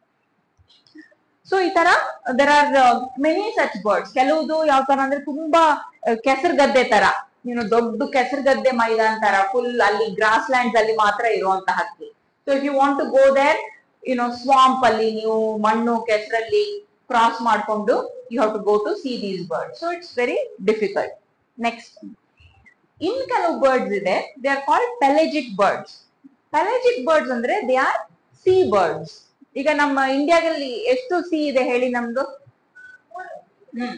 ಸೊ ಈ ತರ there are many such birds ಕೆಲವುದು ಯಾವ ತರ ಅಂದ್ರೆ ತುಂಬಾ ಕೆಸರು ಗದ್ದೆ ತರ ನೀನು ದೊಡ್ಡ ಕೆಸರು ಗದ್ದೆ ಮೈದಾನ ತರ ಫುಲ್ ಅಲ್ಲಿ ಗ್ರಾಸ್ ಲ್ಯಾಂಡ್ಸ್ ಅಲ್ಲಿ ಮಾತ್ರ ಇರುವಂತ ಹಕ್ಕಿ so if you want to go there you know swamp ಅಲ್ಲಿ ನೀವು ಮಣ್ಣು ಕೆಸರಲ್ಲಿ ಕ್ರಾಸ್ ಮಾಡ್ಕೊಂಡು you have to go to see these bird so it's very difficult next ಇನ್ ಕೆಲವು ಬರ್ಡ್ಸ್ ಇದೆ they are called pelagic birds pelagic birds ಅಂದ್ರೆ they are sea birds ಈಗ ನಮ್ಮ ಇಂಡಿಯಾದಲ್ಲಿ ಎಷ್ಟು ಸಿ ಇದೆ ಹೇಳಿ ನಮ್ದು ಹ್ಮ್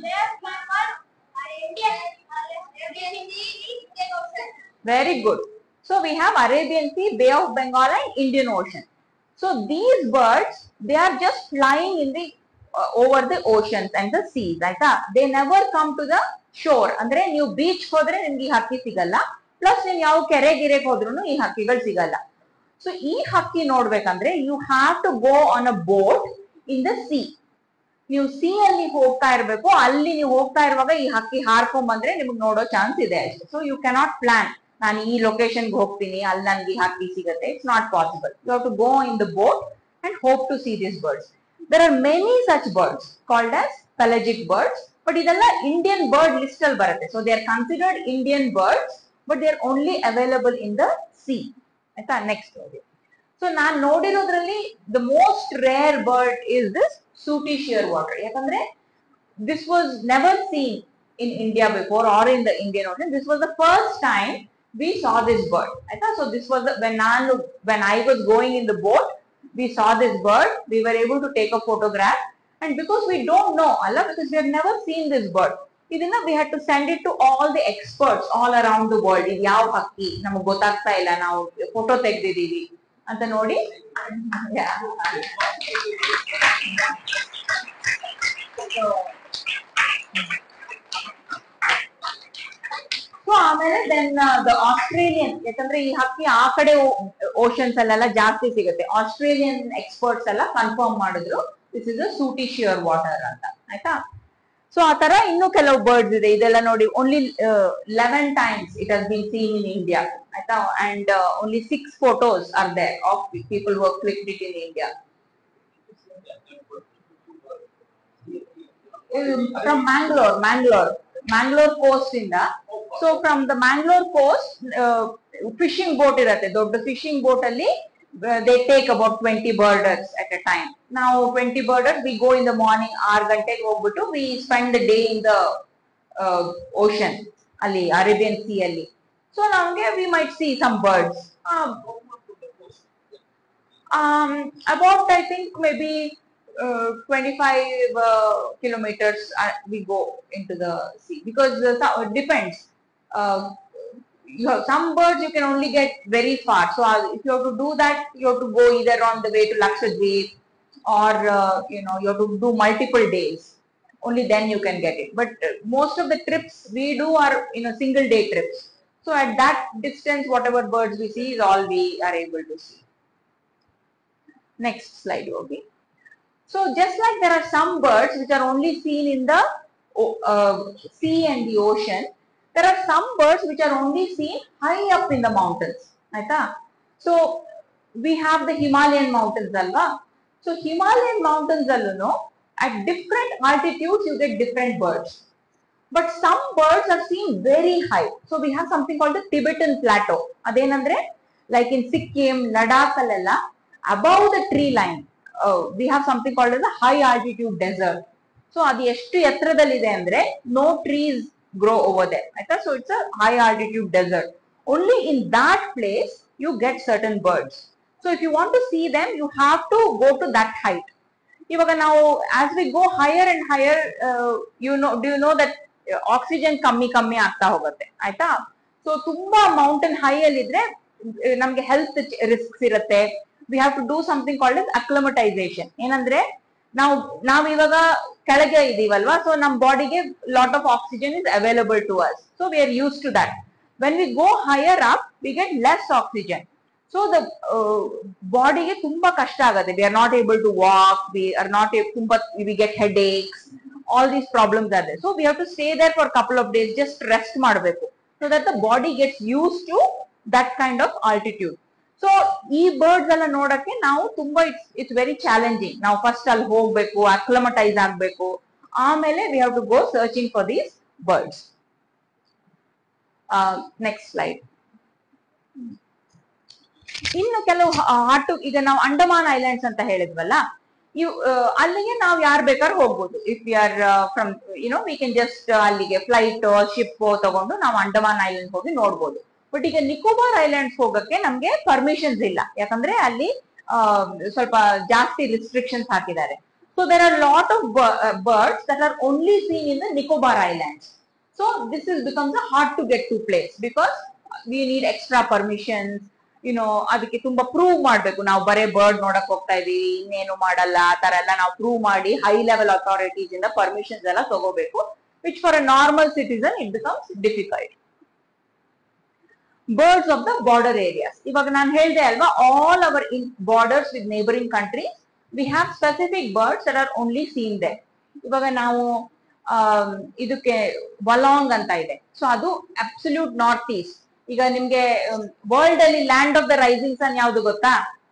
Very good. So we have Arabian Sea, Bay of Bengal and Indian Ocean. So these birds, they are just flying in the uh, over the oceans and the seas, ಆಯ್ತಾ They never come to the shore. ಅಂದ್ರೆ ನೀವು beach ಹೋದ್ರೆ ನಿಮ್ಗೆ ಈ ಹಕ್ಕಿ ಸಿಗಲ್ಲ plus ನೀವು ಯಾವ ಕೆರೆ ಗಿರೆಗೆ ಹೋದ್ರೂ ಈ ಹಕ್ಕಿಗಳು ಸಿಗಲ್ಲ ಸೊ ಈ ಹಕ್ಕಿ ನೋಡ್ಬೇಕಂದ್ರೆ you have to go on a boat in the sea ನೀವು ಸಿ ಅಲ್ಲಿ ಹೋಗ್ತಾ ಇರ್ಬೇಕು ಅಲ್ಲಿ ನೀವು ಹೋಗ್ತಾ ಇರುವಾಗ ಈ ಹಕ್ಕಿ ಹಾರ್ಕೊಂಡ್ ಬಂದ್ರೆ ನಿಮ್ಗೆ ನೋಡೋ ಚಾನ್ಸ್ ಇದೆ ಅಷ್ಟೇ ಸೊ ಯು ಕ್ಯಾನಾಟ್ ಪ್ಲಾನ್ ನಾನು ಈ ಲೊಕೇಶನ್ಗೆ ಹೋಗ್ತೀನಿ ಅಲ್ಲಿ ನನ್ಗೆ ಈ ಹಕ್ಕಿ ಸಿಗುತ್ತೆ it's not possible you have to go in the boat and hope to see this birds there are many such birds called as pelagic birds but ಇದೆಲ್ಲ ಇಂಡಿಯನ್ ಬರ್ಡ್ ಲಿಸ್ಟ್ ಅಲ್ಲಿ ಬರುತ್ತೆ so they are considered Indian birds but they are only available in the sea ಆಯ್ತಾ next ನೋಡಿ so ನಾನ್ ನೋಡಿರೋದ್ರಲ್ಲಿ the most rare bird is this sooty shearwater ಯಾಕಂದ್ರೆ this was never scene in India before or in the Indian ocean this was the first time we saw this bird ಆಯ್ತಾ so this was when ನಾನು when I was going in the boat we saw this bird we were able to take a photograph and because we don't know ಅಲ್ಲ because we have never seen this bird ಇದನ್ನ we had to send it to all the experts all around the world ಇದು ಯಾವ ಹಕ್ಕಿ ನಮಗೆ ಗೊತ್ತಾಗ್ತಾ ಇಲ್ಲ ನಾವು photo ತೆಗ್ದಿದೀವಿ ಅಂತ ನೋಡಿ ಸೊ ಆಮೇಲೆ ದೆನ್ ದ ಆಸ್ಟ್ರೇಲಿಯನ್ ಯಾಕಂದ್ರೆ ಈ ಹಕ್ಕಿ ಆ ಕಡೆ ಓಷನ್ಸ್ ಅಲ್ಲೆಲ್ಲ ಜಾಸ್ತಿ ಸಿಗುತ್ತೆ ಆಸ್ಟ್ರೇಲಿಯನ್ ಎಕ್ಸ್ಪರ್ಟ್ಸ್ ಎಲ್ಲ ಕನ್ಫರ್ಮ್ ಮಾಡಿದ್ರು this is a sooty shear water ಅಂತ ಆಯ್ತಾ ಸೊ ಆ ತರ ಇನ್ನು ಕೆಲವು ಬರ್ಡ್ಸ್ ಇದೆ ಇದೆಲ್ಲ ನೋಡಿ only eleven times it has been seen in India ಆಯ್ತಾ and only six photos are there of people work click it in India from Mangalore Mangalore Mangalore coast ಇಂದ so from the Mangalore coast fishing boat ಇರತ್ತೆ ದೊಡ್ಡ fishing boat ಅಲ್ಲಿ they take about twenty birders at a time ನಾವು twenty birders we go in the morning ಆರು ಗಂಟೆಗೆ ಹೋಗ್ಬಿಟ್ಟು we spend the day in the ocean ಅಲ್ಲಿ Arabian sea ಅಲ್ಲಿ so ನಮ್ಗೆ we might see some birds about I think maybe 25 uh, kilometers uh, we go into the sea because uh, so- it depends. Uh, you have some birds you can only get very far. So uh, if you have to do that, you have to go either on the way to Lakshadweep or uh, you know you have to do multiple days. Only then you can get it. But uh, most of the trips we do are you know single day trips. So at that distance, whatever birds we see is all we are able to see. Next slide, okay. So just like there are some birds which are only seen in the o- uh, sea and the ocean, there are some birds which are only seen high up in the mountains. ಆಯ್ತಾ so we have the Himalayan mountains ಅಲ್ವಾ so Himalayan mountains ಅಲ್ಲೂ at different altitudes you get different birds but some birds are seen very high so we have something called the Tibetan plateau ಅದೇನಂದ್ರೆ like in Sikkim Ladakh ಅಲ್ಲೆಲ್ಲ above the tree line we have something called the high altitude desert so ಅದು ಎಷ್ಟು ಎತ್ತರದಲ್ಲಿದೆ ಅಂದ್ರೆ no trees grow over there ಆಯ್ತಾ so it's a high altitude desert only in that place you get certain birds so if you want to see them you have to go to that height ಇವಾಗ ನಾವು as we go higher and higher you know do you know that oxygen ಕಮ್ಮಿ ಕಮ್ಮಿ ಆಗ್ತಾ ಹೋಗುತ್ತೆ ಆಯ್ತಾ so ತುಂಬಾ mountain high ಅಲ್ಲಿ ಇದ್ರೆ ಅಹ್, ನಮ್ಗೆ ಹೆಲ್ತ್ ರಿಸ್ಕ್ಸ್ ಇರುತ್ತೆ we have to do something called as acclimatization ಏನಂದ್ರೆ ನಾವು ನಾವ್ ಇವಾಗ ಕೆಳಗೆ ಇದೀವಲ್ವಾ ಸೊ ನಮ್ ಬಾಡಿಗೆ lot of oxygen is available to us so we are use to that when we go higher up we get less oxygen so the ಬಾಡಿಗೆ ತುಂಬಾ ಕಷ್ಟ ಆಗುತ್ತೆ we are not able to walk we are not ತುಂಬಾ we get headaches all these problems R so we have to stay there for couple of days just rest ಮಾಡಬೇಕು so that the body gets use to that kind of altitude so ಈ birds ಎಲ್ಲ ನೋಡಕ್ಕೆ ನಾವು ತುಂಬಾ it's it's very challenging ನಾವು first ಅಲ್ಲಿ ಹೋಗ್ಬೇಕು acclimatize ಆಗ್ಬೇಕು ಆಮೇಲೆ we have to go searching for these birds next slide ಇನ್ನು ಕೆಲವು ಹಾಟು ಈಗ ನಾವು ಅಂಡಮಾನ್ ಐಲ್ಯಾಂಡ್ಸ್ ಅಂತ ಹೇಳಿದ್ವಲ್ಲ ಇವ್ ಆ, ಅಲ್ಲಿಗೆ ನಾವು ಯಾರು ಬೇಕಾದ್ರೂ ಹೋಗ್ಬೋದು if you are from you know we can just ಅಲ್ಲಿಗೆ ಫ್ಲೈಟ್ ಶಿಪ್ ತಗೊಂಡು ನಾವು ಅಂಡಮಾನ್ ಐಲ್ಯಾಂಡ್ ಹೋಗಿ ನೋಡ್ಬೋದು ಬಟ್ ಈಗ ನಿಕೋಬಾರ್ ಐಲ್ಯಾಂಡ್ಸ್ ಹೋಗಕ್ಕೆ ನಮ್ಗೆ ಪರ್ಮಿಷನ್ಸ್ ಇಲ್ಲ ಯಾಕಂದ್ರೆ ಅಲ್ಲಿ ಆ, ಸ್ವಲ್ಪ ಜಾಸ್ತಿ ರಿಸ್ಟ್ರಿಕ್ಷನ್ಸ್ ಹಾಕಿದ್ದಾರೆ so there are lot of birds that are only seen in the Nicobar islands so this is becomes hard to get to place because we need extra permissions you know ಅದಕ್ಕೆ ತುಂಬಾ ಪ್ರೂವ್ ಮಾಡ್ಬೇಕು ನಾವು ಬರೇ ಬರ್ಡ್ ನೋಡಕ್ ಹೋಗ್ತಾ ಇದೀವಿ ಇನ್ನೇನು ಮಾಡಲ್ಲ ಆ ತರ ಎಲ್ಲ ನಾವು ಪ್ರೂವ್ ಮಾಡಿ ಹೈ ಲೆವೆಲ್ ಅಥಾರಿಟೀಸ್ ಇಂದ ಪರ್ಮಿಷನ್ಸ್ ಎಲ್ಲ ತಗೋಬೇಕು which for a normal citizen it becomes difficult birds of the border areas ಇವಾಗ ನಾನು ಹೇಳ್ದೆ ಅಲ್ವಾ all our in borders with neighbouring countries we have specific birds that are only seen there ಇವಾಗ ನಾವು am, ಇದಕ್ಕೆ ವಲಾಂಗ್ ಅಂತ ಇದೆ ಸೊ ಅದು ಅಬ್ಸಲ್ಯೂಟ್ ನಾರ್ತ್ ಈಸ್ಟ್ ಈಗ ನಿಮ್ಗೆ ವರ್ಲ್ಡ್ ಅಲ್ಲಿ land of the rising sun ಯಾವ್ದು ಗೊತ್ತಾ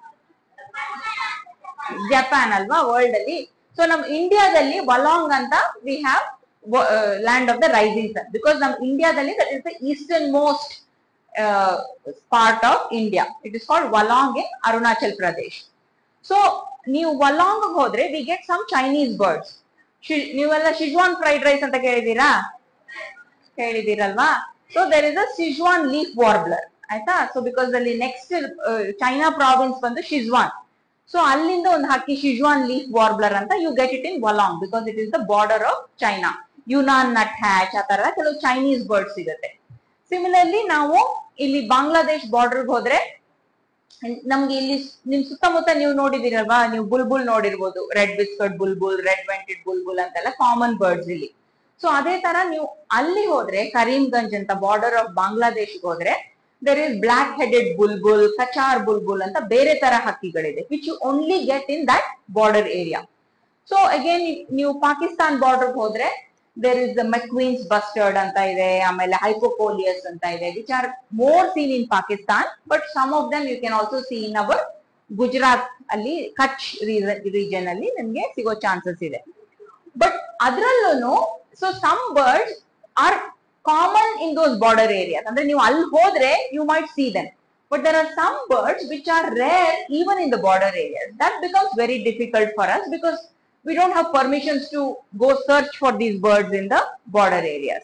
ಜಪಾನ್ ಅಲ್ವಾ ವರ್ಲ್ಡ್ ಅಲ್ಲಿ ಸೊ ನಮ್ ಇಂಡಿಯಾದಲ್ಲಿ ವಲಾಂಗ್ ಅಂತ we have land of the rising sun because ನಮ್ ಇಂಡಿಯಾದಲ್ಲಿ that is the eastern most part of India it is called Walong in Arunachal Pradesh so ನೀವು ವಲಾಂಗ್ ಹೋದ್ರೆ we get some Chinese birds ನೀವೆಲ್ಲ ಶಿಜ್ವಾನ್ ಫ್ರೈಡ್ ರೈಸ್ ಅಂತ ಕೇಳಿದೀರಾ ಕೇಳಿದಿರಲ್ವಾ so there is a Sichuan leaf warbler ಆಯ್ತಾ so because ಅಲ್ಲಿ ನೆಕ್ಸ್ಟ್ ಚೈನಾ ಪ್ರಾವಿನ್ಸ್ ಬಂದು Sichuan so ಅಲ್ಲಿಂದ ಒಂದು ಹಕ್ಕಿ ಶಿಜ್ವಾನ್ ಲೀಫ್ ವಾರ್ಬ್ಲರ್ ಅಂತ you get it in Walong because it is the border of China Yunnan nuthatch ಆ ತರ ಕೆಲವು ಚೈನೀಸ್ ಬರ್ಡ್ಸ್ ಸಿಗುತ್ತೆ ಸಿಮಿಲರ್ಲಿ ನಾವು ಇಲ್ಲಿ ಬಾಂಗ್ಲಾದೇಶ್ ಬಾರ್ಡರ್ ಹೋದ್ರೆ ನಮ್ಗೆ ಇಲ್ಲಿ ನಿಮ್ ಸುತ್ತಮುತ್ತ ನೀವು ನೋಡಿದಿರಲ್ವಾ ನೀವು ಬುಲ್ಬುಲ್ ನೋಡಿರ್ಬೋದು red whiskered bulbul red vented bulbul ಅಂತೆಲ್ಲ ಕಾಮನ್ ಬರ್ಡ್ಸ್ ಇಲ್ಲಿ ಸೊ ಅದೇ ತರ ನೀವು ಅಲ್ಲಿ ಹೋದ್ರೆ ಕರೀಂಗಂಜ್ ಅಂತ ಬಾರ್ಡರ್ ಆಫ್ ಬಾಂಗ್ಲಾದೇಶ್ ಹೋದ್ರೆ there is black headed bulbul Cachar bulbul ಅಂತ ಬೇರೆ ತರ ಹಕ್ಕಿಗಳಿದೆ which you only get in that border area so again ನೀವು ಪಾಕಿಸ್ತಾನ್ ಬಾರ್ಡರ್ ಹೋದ್ರೆ there is the Macqueen's bustard ಅಂತ ಇದೆ ಆಮೇಲೆ ಹೈಪೋಕೋಲಿಯಸ್ ಅಂತ ಇದೆ which are more seen in Pakistan but some of them you can also see in our Gujarat ಅಲ್ಲಿ Kutch region ಅಲ್ಲಿ ನಿಮ್ಗೆ ಸಿಗೋ ಚಾನ್ಸಸ್ ಇದೆ ಬಟ್ ಅದ್ರಲ್ಲೂ so some birds are common in those border areas ಅಂದ್ರೆ ನೀವು ಅಲ್ಲಿ ಹೋದ್ರೆ you might see then but there are some birds which are rare even in the border areas that becomes very difficult for us because we don't have permissions to go search for these birds in the border areas.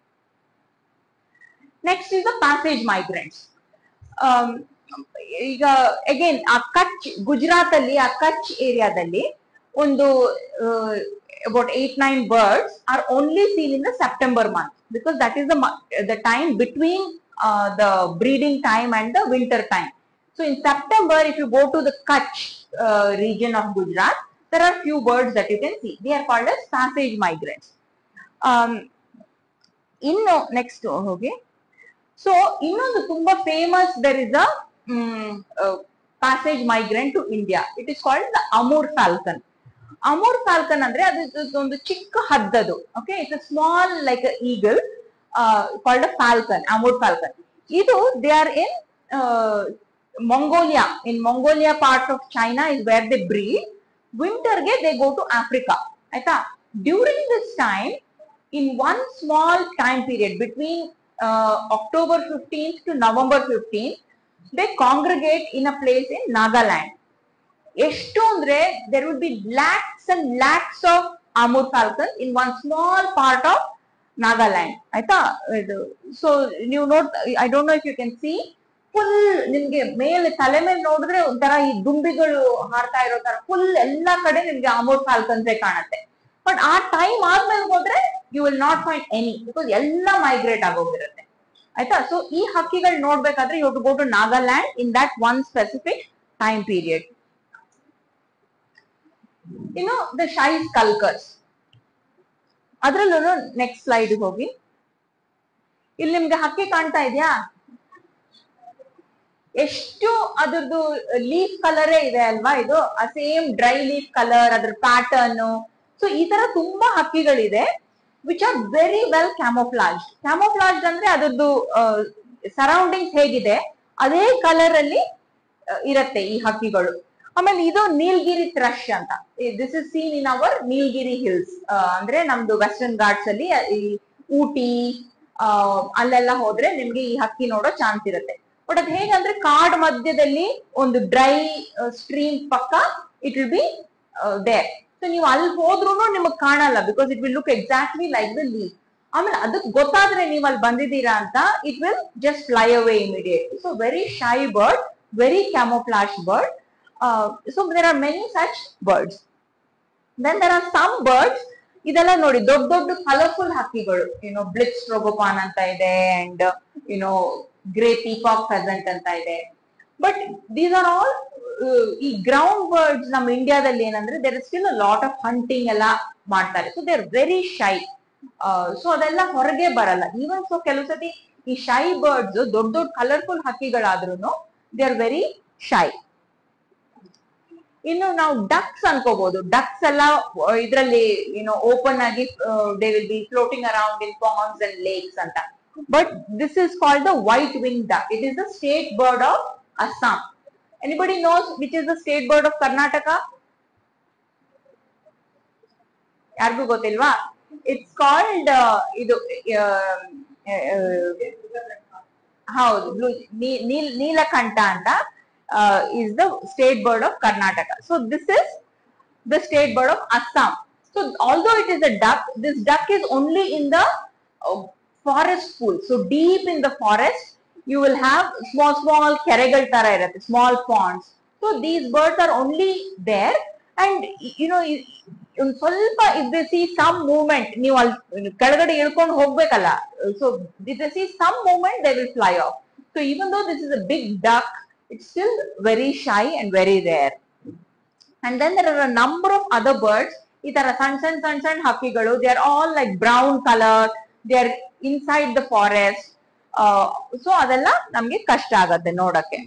Next is the passage migrants. Um, ಈಗ again ಆ ಕಚ್ ಗುಜರಾತ್ ಅಲ್ಲಿ ಆ ಕಚ್ ಏರಿಯಾದಲ್ಲಿ ಒಂದು about eight nine birds are only seen in the September month because that is the time between the breeding time and the winter time so in September if you go to the Kutch region of Gujarat there are few birds that you can see. They are called as passage migrants. Um, ಇನ್ನು next ಹೋಗಿ so ಇನ್ನೊಂದು ತುಂಬಾ famous there is a passage migrant to India it is called the Amur falcon Amur falcon ಅಂದ್ರೆ ಅದು ಒಂದು ಚಿಕ್ಕ ಹದ್ದದು okay it's a small like eagle called a falcon Amur falcon ಇದು they are in Mongolia in Mongolia part of China is where they breed ವಿಂಟರ್ಗೆ they go to Africa ಆಯ್ತಾ during this time in one small time period between October fifteenth to November fifteen they congregate in a place in Nagaland ಎಷ್ಟು ಅಂದ್ರೆ there will be lakhs and lakhs of Amur falcon in one small part of Nagaland ಆಯ್ತಾ ಇದು so ನೀವು ನೋಡ್ I don't know if you can see full ನಿಮ್ಗೆ ಮೇಲೆ ತಲೆ ಮೇಲೆ ನೋಡಿದ್ರೆ ಒಂಥರ ಈ ದುಂಬಿಗಳು ಹಾರ್ತಾ ಇರೋ ತರ ಫುಲ್ ಎಲ್ಲಾ ಕಡೆ ನಿಮ್ಗೆ ಅಮೋರ್ ಫಾಲ್ಕನ್ಸೇ ಕಾಣುತ್ತೆ ಬಟ್ ಆ ಟೈಮ್ ಆದ್ಮೇಲೆ ಹೋದ್ರೆ you will not find any because ಎಲ್ಲ ಮೈಗ್ರೇಟ್ ಆಗೋಗಿರುತ್ತೆ ಆಯ್ತಾ ಸೊ ಈ ಹಕ್ಕಿಗಳು ನೋಡ್ಬೇಕಾದ್ರೆ you to go to Nagaland in that one specific time period ಇನ್ನು ದ ಶೈ ಸ್ಕಲ್ಕರ್ಸ್ ಅದ್ರಲ್ಲೂ ನೆಕ್ಸ್ಟ್ ಸ್ಲೈಡ್ ಹೋಗಿ ಇಲ್ಲಿ ನಿಮ್ಗೆ ಹಕ್ಕಿ ಕಾಣ್ತಾ ಇದೆಯಾ ಎಷ್ಟು ಅದ್ರದ್ದು ಲೀಫ್ ಕಲರೇ ಇದೆ ಅಲ್ವಾ ಇದು ಆ ಸೇಮ್ ಡ್ರೈ ಲೀಫ್ ಕಲರ್ ಅದ್ರ ಪ್ಯಾಟರ್ನ್ ಸೊ ಈ ತರ ತುಂಬಾ ಹಕ್ಕಿಗಳಿದೆ which are very well camouflage camouflage ಅಂದ್ರೆ ಅದ್ರದ್ದು ಸರೌಂಡಿಂಗ್ಸ್ ಹೇಗಿದೆ ಅದೇ ಕಲರ್ ಅಲ್ಲಿ ಆ, ಇರತ್ತೆ ಈ ಹಕ್ಕಿಗಳು ಆಮೇಲೆ ಇದು ನೀಲ್ಗಿರಿ ಥ್ರಶ್ ಅಂತ this is seen in our Nilgiri hills ಅಂದ್ರೆ ನಮ್ದು ವೆಸ್ಟರ್ನ್ ಘಾಟ್ಸ್ ಅಲ್ಲಿ ಆ, ಈ ಊಟಿ ಆ, ಅಲ್ಲೆಲ್ಲ ಹೋದ್ರೆ ನಿಮ್ಗೆ ಈ ಹಕ್ಕಿ ನೋಡೋ ಚಾನ್ಸ್ ಇರುತ್ತೆ ಬಟ್ ಅದ್ ಹೇಗಂದ್ರೆ ಕಾಡ್ ಮಧ್ಯದಲ್ಲಿ ಒಂದು ಡ್ರೈ ಸ್ಟ್ರೀಮ್ ಪಕ್ಕ it will be there so ನೀವು ಅಲ್ಲಿ ಹೋದ್ರೂ ನಿಮಗ್ ಕಾಣಲ್ಲ because it will look exactly like the leave ಆಮೇಲೆ ಅದಕ್ಕೆ ಗೊತ್ತಾದ್ರೆ ನೀವು ಅಲ್ಲಿ ಬಂದಿದ್ದೀರಾ ಅಂತ it will just fly away immediate so very shy bird very camouflage bird so there are many such birds then there are some birds ಇದೆಲ್ಲ ನೋಡಿ ದೊಡ್ಡ ದೊಡ್ಡ ಕಲರ್ಫುಲ್ ಹಕ್ಕಿಗಳು ಯುನೋ ಬ್ಲಿಕ್ಸ್ ಟ್ರೋಗೋಪಾನ್ ಅಂತ ಇದೆ and you know grey peacock pheasant ಅಂತ ಇದೆ but these are all ಈ ಗ್ರೌಂಡ್ ಬರ್ಡ್ಸ್ ನಮ್ಮ ಇಂಡಿಯಾದಲ್ಲಿ ಏನಂದ್ರೆ there is still lot of hunting ಎಲ್ಲ ಮಾಡ್ತಾರೆ so they are very shy so ಅದೆಲ್ಲ ಹೊರಗೆ ಬರಲ್ಲ ಈವನ್ ಸೊ ಕೆಲವು ಸತಿ ಈ ಶೈ ಬರ್ಡ್ಸ್ ದೊಡ್ಡ ದೊಡ್ಡ ಕಲರ್ಫುಲ್ ಹಕ್ಕಿಗಳಾದ್ರೂ ದೇ ಆರ್ ವೆರಿ ಶೈ ಇನ್ನು ನಾವು ಡಕ್ಸ್ ಅನ್ಕೋಬಹುದು ಡಕ್ಸ್ ಎಲ್ಲ ಇದರಲ್ಲಿ ಏನೋ ಓಪನ್ ಆಗಿ they will be floating around in ponds and lakes ಅಂತ but this is called the white wing duck it is the state bird of Assam anybody knows which is the state bird of Karnataka ಯಾರಿಗೂ ಗೊತ್ತಿಲ್ವಾ it's called ಇದು ಆ, ಆ, ಹೌದು blue ನೀಲ್ ನೀಲಕಂಠ ಅಂತ is the state bird of Karnataka so this is the state bird of Assam so although it is a duck this duck is only in the forest pool so deep in the forest you will have small small ಕೆರೆಗಳ ತರ ಇರುತ್ತೆ small ponds so these birds are only there and you know ಒಂದ್ ಸ್ವಲ್ಪ if they see some movement ನೀವು ಅಲ್ಲಿ ಕೆಳಗಡೆ ಇಳ್ಕೊಂಡು ಹೋಗ್ಬೇಕಲ್ಲ so if they see some movement they will fly off so even though this is a big duck it's still very shy and very rare and then there are a number of other birds ಈ ತರ ಸಣ್ಣ ಸಣ್ಣ ಸಣ್ಣ ಸಣ್ಣ ಹಕ್ಕಿಗಳು they are all like brown colour they are inside the forest so ಅದೆಲ್ಲ ನಮ್ಗೆ ಕಷ್ಟ ಆಗತ್ತೆ ನೋಡಕ್ಕೆ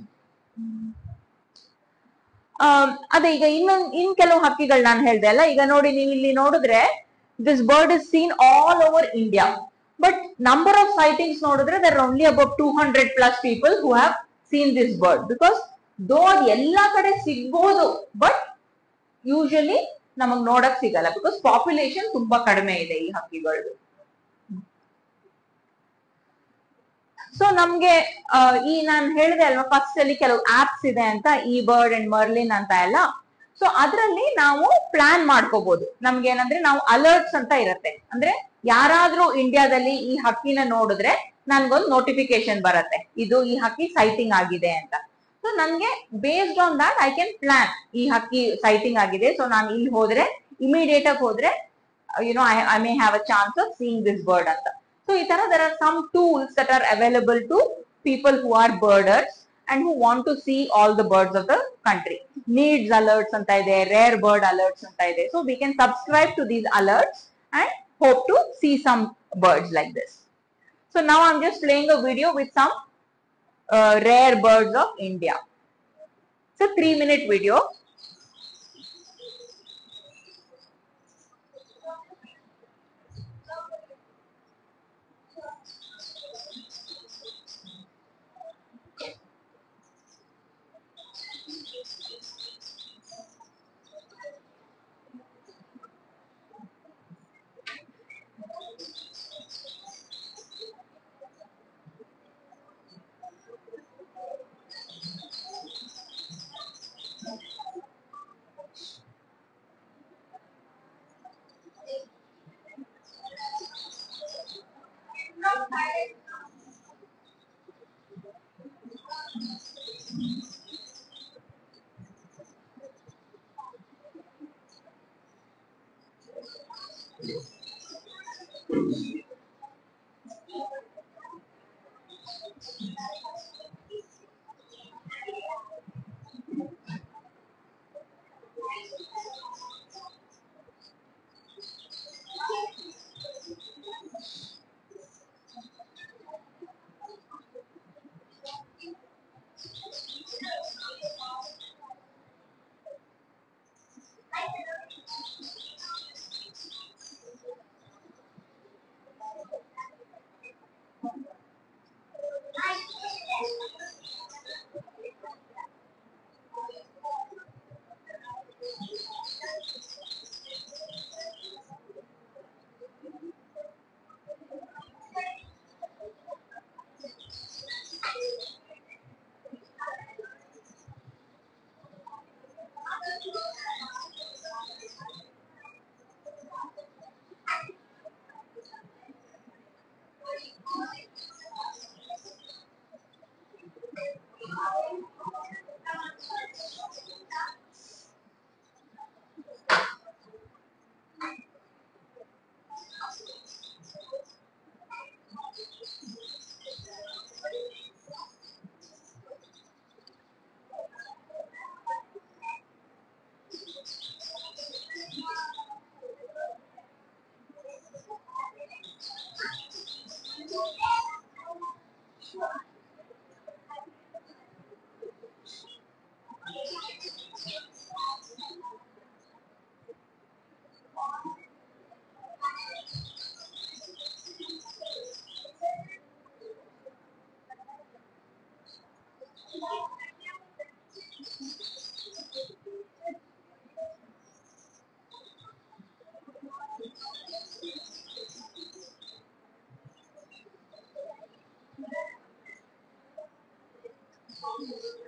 ಆಮ್, ಅದೇ ಈಗ ಇನ್ನೊಂದ್ ಇನ್ ಕೆಲವು ಹಕ್ಕಿಗಳು ನಾನು ಹೇಳ್ದೆ ಅಲ್ಲ ಈಗ ನೋಡಿ ನೀವು ಇಲ್ಲಿ ನೋಡಿದ್ರೆ this bird is seen all over India but number of sightings ನೋಡಿದ್ರೆ there only about two hundred plus people who have seen this bird because though ಅದು ಎಲ್ಲಾ ಕಡೆ ಸಿಗ್ಬೋದು ಬಟ್ ಯೂಶಲಿ ನಮಗ್ ನೋಡಕ್ ಸಿಗಲ್ಲ ಬಿಕಾಸ್ ಪಾಪ್ಯುಲೇಷನ್ ತುಂಬಾ ಕಡಿಮೆ ಇದೆ ಈ ಹಕ್ಕಿಗಳು ಸೊ ನಮ್ಗೆ ಆ, ಈ ನಾನು ಹೇಳಿದೆ ಅಲ್ವಾ ಫಸ್ಟ್ ಅಲ್ಲಿ ಕೆಲವು ಆಪ್ಸ್ ಇದೆ ಅಂತ ಈ ಬರ್ಡ್ ಅಂಡ್ ಮರ್ಲಿನ್ ಅಂತ ಎಲ್ಲ ಸೊ ಅದರಲ್ಲಿ ನಾವು ಪ್ಲಾನ್ ಮಾಡ್ಕೋಬಹುದು ನಮ್ಗೆ ಏನಂದ್ರೆ ನಾವು ಅಲರ್ಟ್ಸ್ ಅಂತ ಇರತ್ತೆ ಅಂದ್ರೆ ಯಾರಾದ್ರೂ ಇಂಡಿಯಾದಲ್ಲಿ ಈ ಹಕ್ಕಿನ ನೋಡಿದ್ರೆ ನನ್ಗೊಂದು ನೋಟಿಫಿಕೇಶನ್ ಬರುತ್ತೆ ಇದು ಈ ಹಕ್ಕಿ ಸೈಟಿಂಗ್ ಆಗಿದೆ ಅಂತ ಸೊ ನನ್ಗೆ based on that I can plan ಈ ಹಕ್ಕಿ ಸೈಟಿಂಗ್ ಆಗಿದೆ ಸೊ ನಾನು ಇಲ್ಲಿ ಹೋದ್ರೆ ಇಮಿಡಿಯೇಟ್ ಆಗಿ ಹೋದ್ರೆ you know I I may have a chance of seeing this bird ಅಂತ ಸೊ ಈ ತರ there are some tools that are available to people who are birders and who want to see all the birds of the country needs alerts ಅಂತ ಇದೆ rare bird alerts ಅಂತ ಇದೆ so we can subscribe to these alerts and hope to see some birds like this so now i'm just playing a video with some uh, rare birds of india it's a three minute video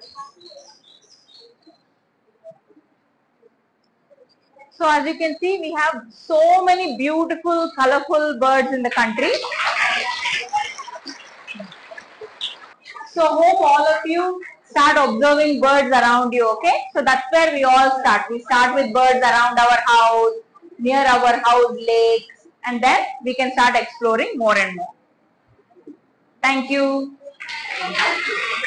So as you can see, we have so many beautiful, colorful birds in the country. So hope all of you start observing birds around you, okay? So that's where we all start. We start with birds around our house, near our house lakes, and then we can start exploring more and more. Thank you.